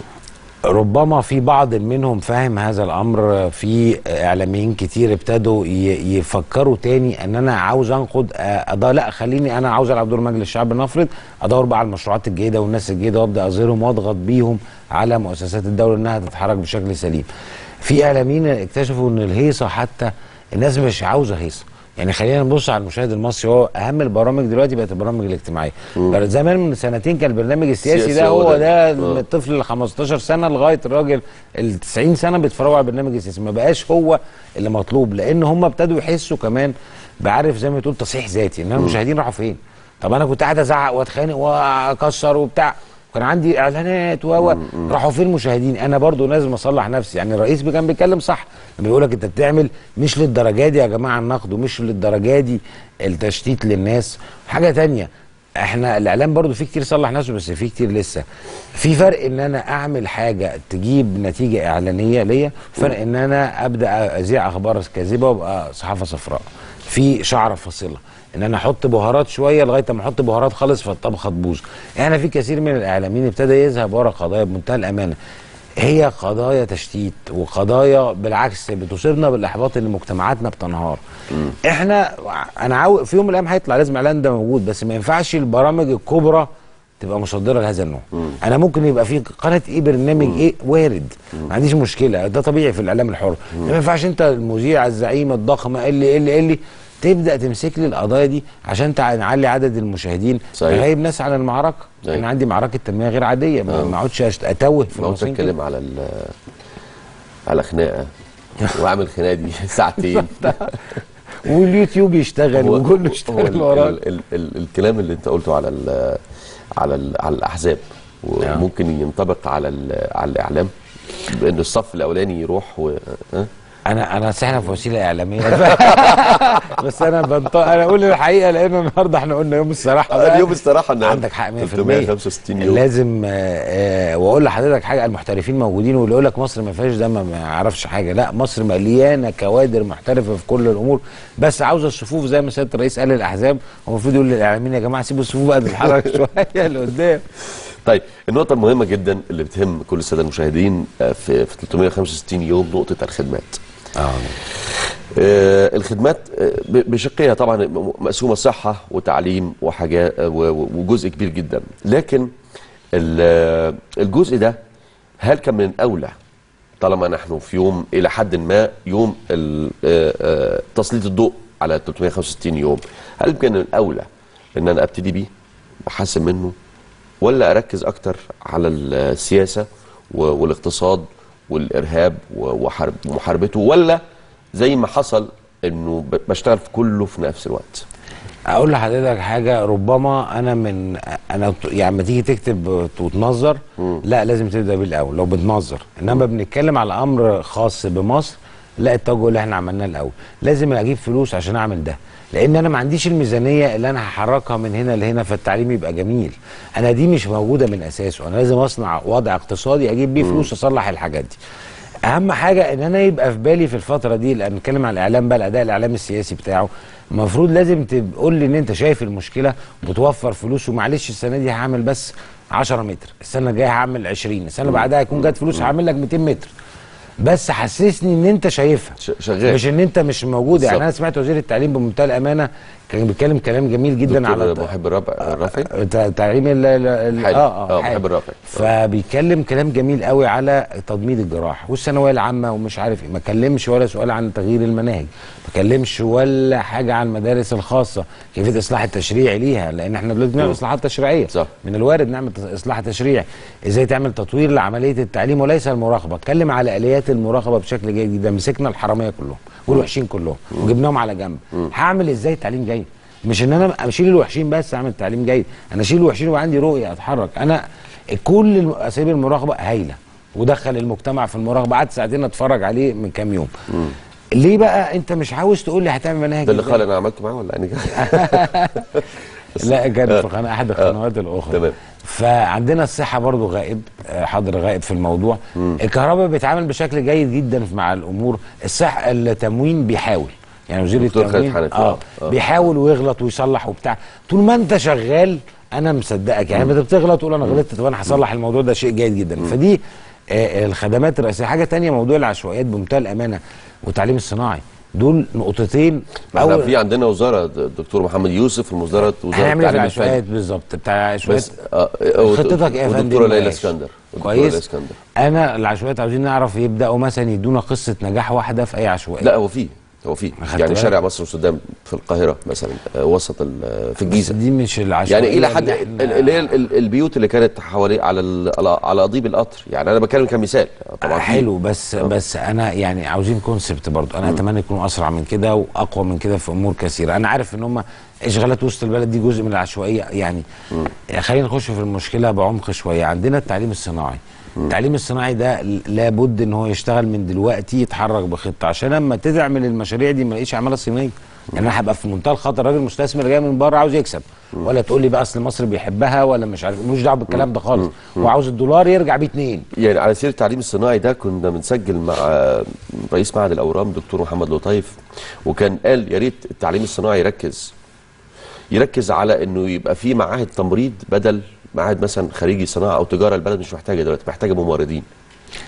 Speaker 3: ربما في بعض منهم فاهم هذا الامر في اعلاميين كتير ابتدوا ي- يفكروا تاني ان انا عاوز انقد أضا لا خليني انا عاوز العب دور مجلس الشعب نفرض ادور بقى على المشروعات الجيده والناس الجيده وابدا اظهرهم واضغط بيهم على مؤسسات الدوله انها تتحرك بشكل سليم في اعلاميين اكتشفوا ان الهيصه حتى الناس مش عاوزه هيصه يعني خلينا نبص على المشاهد المصري هو اهم البرامج دلوقتي بقت البرامج الاجتماعيه بل زمان من سنتين كان البرنامج السياسي
Speaker 2: السياسي
Speaker 3: ده
Speaker 2: هو
Speaker 3: هو
Speaker 2: ده.
Speaker 3: ده
Speaker 2: آه.
Speaker 3: الطفل ال 15 سنه لغايه الراجل ال 90 سنه بيتفرجوا على البرنامج السياسي ما بقاش هو اللي مطلوب لان هم ابتدوا يحسوا كمان بعرف زي ما تقول تصحيح ذاتي ان المشاهدين راحوا فين طب انا كنت قاعد ازعق واتخانق واكسر وبتاع كان عندي اعلانات و راحوا فين المشاهدين انا برضو لازم اصلح نفسي يعني الرئيس كان بيتكلم صح لما بيقول لك انت بتعمل مش للدرجه دي يا جماعه النقد ومش للدرجه دي التشتيت للناس حاجه تانية احنا الاعلام برضو في كتير صلح نفسه بس في كتير لسه في فرق ان انا اعمل حاجه تجيب نتيجه اعلانيه ليا فرق ان انا ابدا اذيع اخبار كاذبه وابقى صحافه صفراء في شعره فاصله ان انا احط بهارات شويه لغايه ما احط بهارات خالص فالطبخه تبوظ احنا في كثير من الاعلاميين ابتدى يذهب ورا قضايا بمنتهى الامانه هي قضايا تشتيت وقضايا بالعكس بتصيبنا بالاحباط ان مجتمعاتنا بتنهار احنا انا عاو في يوم من الايام هيطلع لازم اعلان ده موجود بس ما ينفعش البرامج الكبرى تبقى مصدره لهذا النوع انا ممكن يبقى في قناه ايه برنامج ايه وارد ما عنديش مشكله ده طبيعي في الاعلام الحر ما ينفعش انت المذيع الزعيم الضخم اللي اللي اللي تبدا تمسك لي القضايا دي عشان تع- نعلي عدد المشاهدين
Speaker 2: صحيح.
Speaker 3: غايب ناس على المعركه
Speaker 2: صحيح.
Speaker 3: انا عندي معركه تنميه غير عاديه ما ما اقعدش أشت- اتوه في
Speaker 2: ما قلت
Speaker 3: المصريين كده.
Speaker 2: اتكلم على ال- على خناقه واعمل خناقه دي ساعتين
Speaker 3: واليوتيوب يشتغل
Speaker 2: هو-
Speaker 3: وكله
Speaker 2: هو
Speaker 3: يشتغل
Speaker 2: ال-
Speaker 3: وراه
Speaker 2: ال- ال- ال- الكلام اللي انت قلته على ال على ال على الاحزاب وممكن ينطبق على ال- على الاعلام بان الصف الاولاني يروح و ها؟
Speaker 3: انا انا أصل احنا في وسيله اعلاميه بس انا بنط... انا اقول الحقيقه لان النهارده احنا قلنا يوم الصراحه بقى.
Speaker 2: اليوم الصراحه ان
Speaker 3: عندك حق 100%
Speaker 2: 365 يوم
Speaker 3: لازم آه، آه، واقول لحضرتك حاجه المحترفين موجودين واللي يقول لك مصر ما فيهاش ده ما ما يعرفش حاجه لا مصر مليانه كوادر محترفه في كل الامور بس عاوزه الصفوف زي ما سياده الرئيس قال للاحزاب هو المفروض يقول للاعلاميين يا جماعه سيبوا الصفوف بقى تتحرك شويه لقدام
Speaker 2: طيب النقطة المهمة جدا اللي بتهم كل السادة المشاهدين آه، في في 365 يوم نقطة الخدمات.
Speaker 3: اه
Speaker 2: آه، الخدمات آه، ب- بشقها طبعا م- مقسومة صحة وتعليم وحاجات آه، و- و- وجزء كبير جدا لكن ال- آه، الجزء ده هل كان من الأولى طالما نحن في يوم إلى حد ما يوم ال- آه، آه، تسليط الضوء على 365 يوم هل كان من الأولى إن أنا أبتدي بيه وأحسن منه ولا اركز اكتر على السياسه و- والاقتصاد والارهاب و- وحرب ومحاربته ولا زي ما حصل انه ب- بشتغل في كله في نفس الوقت
Speaker 3: اقول لحضرتك حاجه ربما انا من انا ت- يعني لما تيجي تكتب وتنظر لا لازم تبدا بالاول لو بتنظر انما بنتكلم على امر خاص بمصر لا التوجه اللي احنا عملناه الاول لازم اجيب فلوس عشان اعمل ده لان انا ما عنديش الميزانيه اللي انا هحركها من هنا لهنا فالتعليم يبقى جميل انا دي مش موجوده من اساسه انا لازم اصنع وضع اقتصادي اجيب بيه فلوس اصلح الحاجات دي اهم حاجه ان انا يبقى في بالي في الفتره دي لان نتكلم عن الاعلام بقى الاداء الاعلامي السياسي بتاعه المفروض لازم تقول لي ان انت شايف المشكله وبتوفر فلوس ومعلش السنه دي هعمل بس 10 متر السنه الجايه هعمل 20 السنه اللي بعدها هيكون جت فلوس هعمل لك 200 متر بس حسسني ان انت شايفها
Speaker 2: ش- شغال.
Speaker 3: مش ان انت مش موجود يعني
Speaker 2: بالظبط.
Speaker 3: انا سمعت وزير التعليم بمنتهى الامانه كان بيتكلم كلام جميل جدا على
Speaker 2: دكتور محب الرابع الرافعي
Speaker 3: تع- تعليم ال ال- ال-
Speaker 2: حلو.
Speaker 3: اه اه
Speaker 2: آه،
Speaker 3: حلو.
Speaker 2: محب الرافعي.
Speaker 3: فبيتكلم كلام جميل قوي على تضميد الجراحه والثانويه العامه ومش عارف ايه ما كلمش ولا سؤال عن تغيير المناهج ما كلمش ولا حاجه عن المدارس الخاصه كيفيه الاصلاح التشريعي ليها لان احنا دلوقتي بنعمل اصلاحات تشريعيه
Speaker 2: صح.
Speaker 3: من الوارد نعمل تص- اصلاح تشريعي ازاي تعمل تطوير لعمليه التعليم وليس المراقبه اتكلم على اليات المراقبه بشكل جيد جدا مسكنا الحراميه كلهم والوحشين كلهم وجبناهم على جنب هعمل ازاي تعليم جيد مش ان انا اشيل الوحشين بس اعمل تعليم جيد انا اشيل الوحشين ويبقى عندي رؤيه اتحرك انا كل الم- اساليب المراقبه هايله ودخل المجتمع في المراقبه قعدت ساعتين اتفرج عليه من كام يوم ليه بقى انت مش عاوز تقول لي هتعمل مناهج
Speaker 2: ده اللي
Speaker 3: إزاي؟
Speaker 2: قال انا عملت معاه ولا انا
Speaker 3: لا كان في قناه احد القنوات الاخرى
Speaker 2: تمام.
Speaker 3: فعندنا الصحه برضو غائب آه، حاضر غائب في الموضوع الكهرباء بيتعامل بشكل جيد جدا مع الامور الصحه التموين بيحاول يعني وزير
Speaker 2: دكتور خالد
Speaker 3: التموين
Speaker 2: حنفي،
Speaker 3: اه
Speaker 2: آه.
Speaker 3: بيحاول ويغلط ويصلح وبتاع طول ما انت شغال انا مصدقك يعني انت بتغلط تقول انا غلطت طب انا هصلح الموضوع ده شيء جيد جدا فدي آه الخدمات الرئيسيه حاجه تانية موضوع العشوائيات بمنتهى الامانه والتعليم الصناعي دول نقطتين
Speaker 2: ما احنا في عندنا وزاره الدكتور محمد يوسف وزاره وزاره
Speaker 3: هنعمل ايه في
Speaker 2: التعليم
Speaker 3: العشوائيات
Speaker 2: الفني
Speaker 3: بالظبط بتاع العشوائيات
Speaker 2: بس آه، آه،
Speaker 3: خطتك ايه يا فندم
Speaker 2: ودكتوره ليلى
Speaker 3: معلش؟
Speaker 2: اسكندر ودكتورة
Speaker 3: كويس
Speaker 2: ليلى اسكندر
Speaker 3: انا العشوائيات عاوزين نعرف يبداوا مثلا يدونا قصه نجاح واحده في اي عشوائيه
Speaker 2: لا هو في هو في
Speaker 3: أخدت
Speaker 2: يعني
Speaker 3: بالك؟
Speaker 2: شارع مصر والسودان في القاهره مثلا آه، وسط ال- في
Speaker 3: بس
Speaker 2: الجيزه
Speaker 3: دي مش العشوائيه
Speaker 2: يعني الى حد
Speaker 3: اللي إحنا-
Speaker 2: ال- اللي هي ال- ال- البيوت اللي كانت حوالي على ال- على على قضيب القطر يعني انا بتكلم كمثال طبعا في-
Speaker 3: حلو بس بس انا يعني عاوزين كونسبت برضو انا اتمنى يكونوا اسرع من كده واقوى من كده في امور كثيره انا عارف ان هم اشغالات وسط البلد دي جزء من العشوائيه يعني خلينا نخش في المشكله بعمق شويه عندنا التعليم الصناعي التعليم الصناعي ده ل- لابد ان هو يشتغل من دلوقتي يتحرك بخطه عشان لما تدعم المشاريع دي ما الاقيش عماله صينيه يعني انا هبقى في منتهى الخطر راجل مستثمر جاي من بره عاوز يكسب ولا تقول لي بقى اصل مصر بيحبها ولا مش عارف ملوش دعوه بالكلام ده خالص هو عاوز الدولار يرجع بيه اتنين
Speaker 2: يعني على سير التعليم الصناعي ده كنا بنسجل مع رئيس معهد الاورام دكتور محمد لطيف وكان قال يا ريت التعليم الصناعي يركز يركز على انه يبقى في معاهد تمريض بدل معاهد مثلا خريجي صناعه او تجاره البلد مش محتاجه دلوقتي محتاجه ممرضين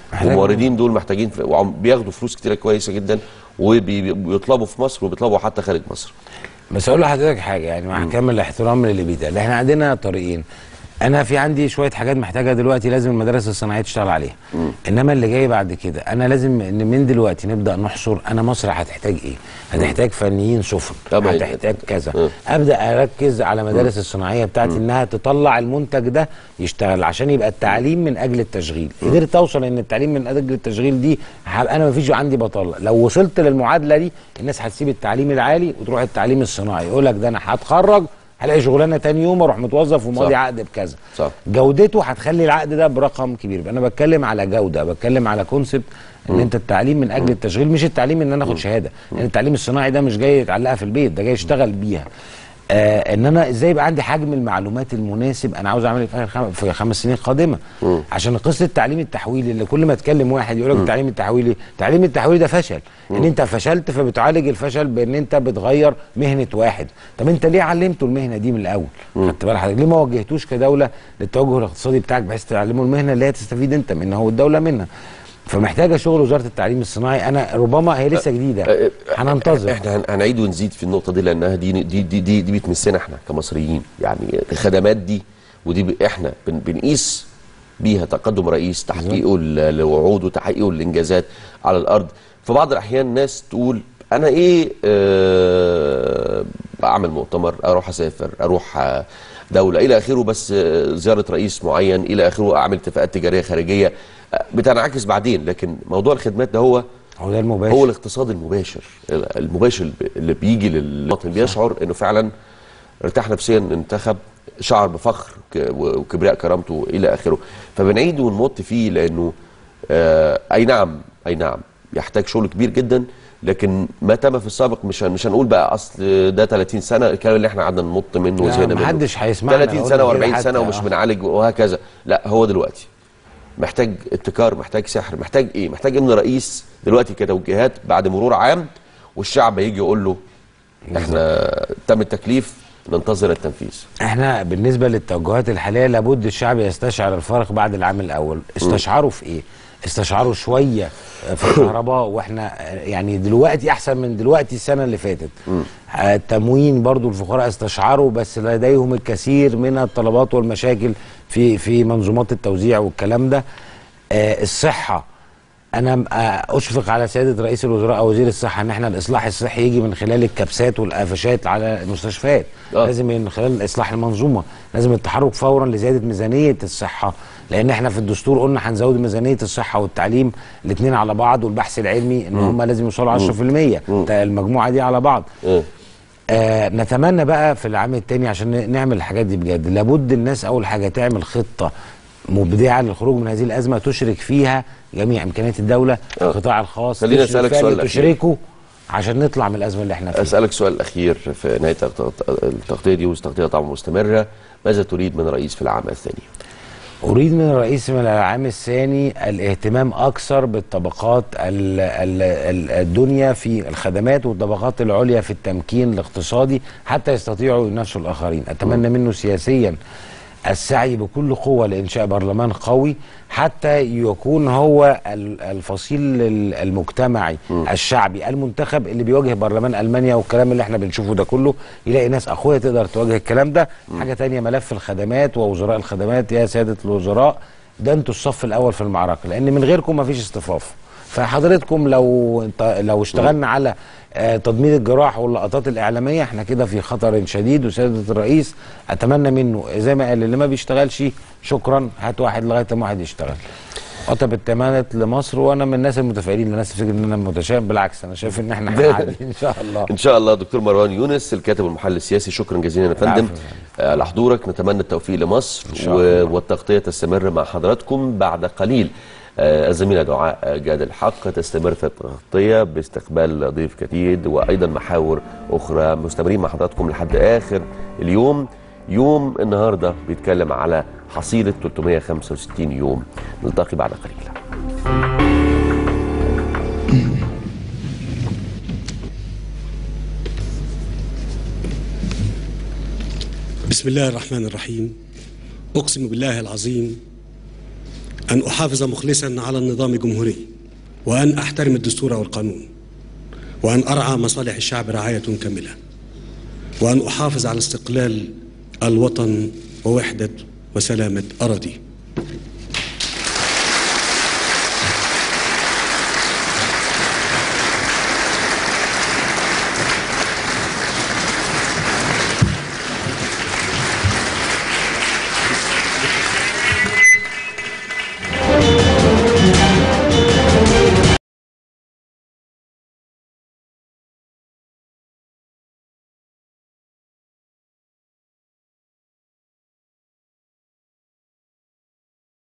Speaker 3: محتاج-
Speaker 2: والموردين دول محتاجين ف- وعم- بياخدوا فلوس كتيره كويسه جدا وبيطلبوا في مصر وبيطلبوا حتى خارج مصر
Speaker 3: بس اقول لحضرتك حاجه يعني مع كامل الاحترام للي بيتقال احنا عندنا طريقين انا في عندي شويه حاجات محتاجه دلوقتي لازم المدارس الصناعيه تشتغل عليها انما اللي جاي بعد كده انا لازم ان من دلوقتي نبدا نحصر انا مصر هتحتاج ايه هتحتاج فنيين سفن
Speaker 2: طبعاً.
Speaker 3: هتحتاج كذا
Speaker 2: مم.
Speaker 3: ابدا اركز على مدارس الصناعيه بتاعتي انها تطلع المنتج ده يشتغل عشان يبقى التعليم من اجل التشغيل قدرت اوصل ان التعليم من اجل التشغيل دي ه- انا ما فيش عندي بطاله لو وصلت للمعادله دي الناس هتسيب التعليم العالي وتروح التعليم الصناعي يقول لك ده انا هتخرج هلاقي شغلانه تاني يوم اروح متوظف وماضي
Speaker 2: صح.
Speaker 3: عقد بكذا
Speaker 2: صح.
Speaker 3: جودته هتخلي العقد ده برقم كبير انا بتكلم على جوده بتكلم على كونسبت ان انت التعليم من اجل التشغيل مش التعليم ان انا اخد شهاده لان التعليم الصناعي ده مش جاي يتعلقها في البيت ده جاي يشتغل بيها آه ان انا ازاي يبقى عندي حجم المعلومات المناسب انا عاوز اعمل إيه في اخر خم... في خمس سنين قادمه عشان قصه التعليم التحويلي اللي كل ما اتكلم واحد يقول لك التعليم التحويلي التعليم التحويلي ده فشل ان انت فشلت فبتعالج الفشل بان انت بتغير مهنه واحد طب انت ليه علمته المهنه دي من الاول خدت بالك حضرتك ليه ما وجهتوش كدوله للتوجه الاقتصادي بتاعك بحيث تعلمه المهنه اللي هي تستفيد انت منها والدوله منها فمحتاجه شغل وزاره التعليم الصناعي انا ربما هي لسه جديده هننتظر
Speaker 2: احنا هن- هنعيد ونزيد في النقطه دي لانها دي دي دي دي, دي بتمسنا احنا كمصريين يعني الخدمات دي ودي ب- احنا بن بنقيس بيها تقدم رئيس تحقيقه ل- لوعوده تحقيقه للانجازات على الارض في بعض الاحيان ناس تقول انا ايه آه اعمل مؤتمر اروح اسافر اروح آه، دوله الى اخره بس آه، زياره رئيس معين الى اخره اعمل اتفاقات تجاريه خارجيه آه، بتنعكس بعدين لكن موضوع الخدمات ده هو
Speaker 3: هو ده المباشر
Speaker 2: هو الاقتصاد المباشر المباشر اللي بيجي للمواطن بيشعر انه فعلا ارتاح نفسيا انتخب شعر بفخر ك- وكبرياء كرامته الى اخره فبنعيد ونمط فيه لانه آه اي نعم اي نعم يحتاج شغل كبير جدا لكن ما تم في السابق مش هن- مش هنقول بقى اصل ده 30 سنه الكلام اللي احنا قعدنا نمط منه
Speaker 3: لا،
Speaker 2: وزهقنا منه
Speaker 3: محدش هيسمعنا
Speaker 2: 30
Speaker 3: لو
Speaker 2: سنه
Speaker 3: قلنا كده
Speaker 2: و40 سنه
Speaker 3: حتى،
Speaker 2: ومش
Speaker 3: آه.
Speaker 2: بنعالج وهكذا لا هو دلوقتي محتاج ابتكار محتاج سحر محتاج ايه محتاج ان رئيس دلوقتي كتوجيهات بعد مرور عام والشعب يجي يقول له احنا تم التكليف ننتظر التنفيذ
Speaker 3: احنا بالنسبه للتوجهات الحاليه لابد الشعب يستشعر الفرق بعد العام الاول استشعروا في ايه استشعروا شويه في الكهرباء واحنا يعني دلوقتي احسن من دلوقتي السنه اللي فاتت آه، التموين برضو الفقراء استشعروا بس لديهم الكثير من الطلبات والمشاكل في في منظومات التوزيع والكلام ده آه، الصحه انا م- آه، اشفق على سياده رئيس الوزراء او وزير الصحه ان احنا الاصلاح الصحي يجي من خلال الكبسات والقفشات على المستشفيات
Speaker 2: آه.
Speaker 3: لازم من خلال اصلاح المنظومه لازم التحرك فورا لزياده ميزانيه الصحه لان احنا في الدستور قلنا هنزود ميزانيه الصحه والتعليم الاثنين على بعض والبحث العلمي ان هم لازم يوصلوا 10% ده المجموعه دي على بعض
Speaker 2: اه.
Speaker 3: آه نتمنى بقى في العام التاني عشان ن- نعمل الحاجات دي بجد لابد الناس اول حاجه تعمل خطه مبدعه للخروج من هذه الازمه تشرك فيها جميع امكانيات الدوله القطاع الخاص
Speaker 2: خليني
Speaker 3: تشرك
Speaker 2: أسألك
Speaker 3: فيها
Speaker 2: سؤال
Speaker 3: اللي
Speaker 2: أخير.
Speaker 3: تشركوا عشان نطلع من الازمه اللي احنا فيها
Speaker 2: اسالك سؤال الاخير في نهايه التغط- التغطيه دي والتغطيه طبعا مستمره ماذا تريد من الرئيس في العام الثاني؟
Speaker 3: أريد من الرئيس من العام الثاني الاهتمام أكثر بالطبقات ال- ال- ال- الدنيا في الخدمات والطبقات العليا في التمكين الاقتصادي حتى يستطيعوا ينافسوا الآخرين أتمنى منه سياسيا السعي بكل قوة لإنشاء برلمان قوي حتى يكون هو ال- الفصيل ال- المجتمعي الشعبي المنتخب اللي بيواجه برلمان ألمانيا والكلام اللي احنا بنشوفه ده كله يلاقي ناس أخويا تقدر تواجه الكلام ده حاجة تانية ملف الخدمات ووزراء الخدمات يا سيادة الوزراء ده انتوا الصف الأول في المعركة لأن من غيركم مفيش اصطفاف فحضرتكم لو انت لو اشتغلنا على آه، تضميد الجراح واللقطات الاعلاميه احنا كده في خطر شديد وسياده الرئيس اتمنى منه زي ما قال اللي ما بيشتغلش شكرا هات واحد لغايه ما واحد يشتغل قطب التمانت لمصر وانا من الناس المتفائلين الناس تفتكر ان انا متشائم بالعكس انا شايف ان احنا هنعدي ان شاء الله
Speaker 2: ان شاء الله دكتور مروان يونس الكاتب والمحلل السياسي شكرا جزيلا يا فندم
Speaker 3: العفو.
Speaker 2: آه، على حضورك نتمنى التوفيق لمصر
Speaker 3: شاء
Speaker 2: و-
Speaker 3: الله.
Speaker 2: والتغطيه تستمر مع حضراتكم بعد قليل آه، الزميله دعاء آه، جاد الحق تستمر في التغطيه باستقبال ضيف جديد وايضا محاور اخرى مستمرين مع حضراتكم لحد اخر اليوم يوم النهارده بيتكلم على حصيله 365 يوم نلتقي بعد قليل
Speaker 5: بسم الله الرحمن الرحيم أقسم بالله العظيم أن أحافظ مخلصا على النظام الجمهوري وأن أحترم الدستور والقانون وأن أرعى مصالح الشعب رعاية كاملة وأن أحافظ على استقلال الوطن ووحدة وسلامة أراضيه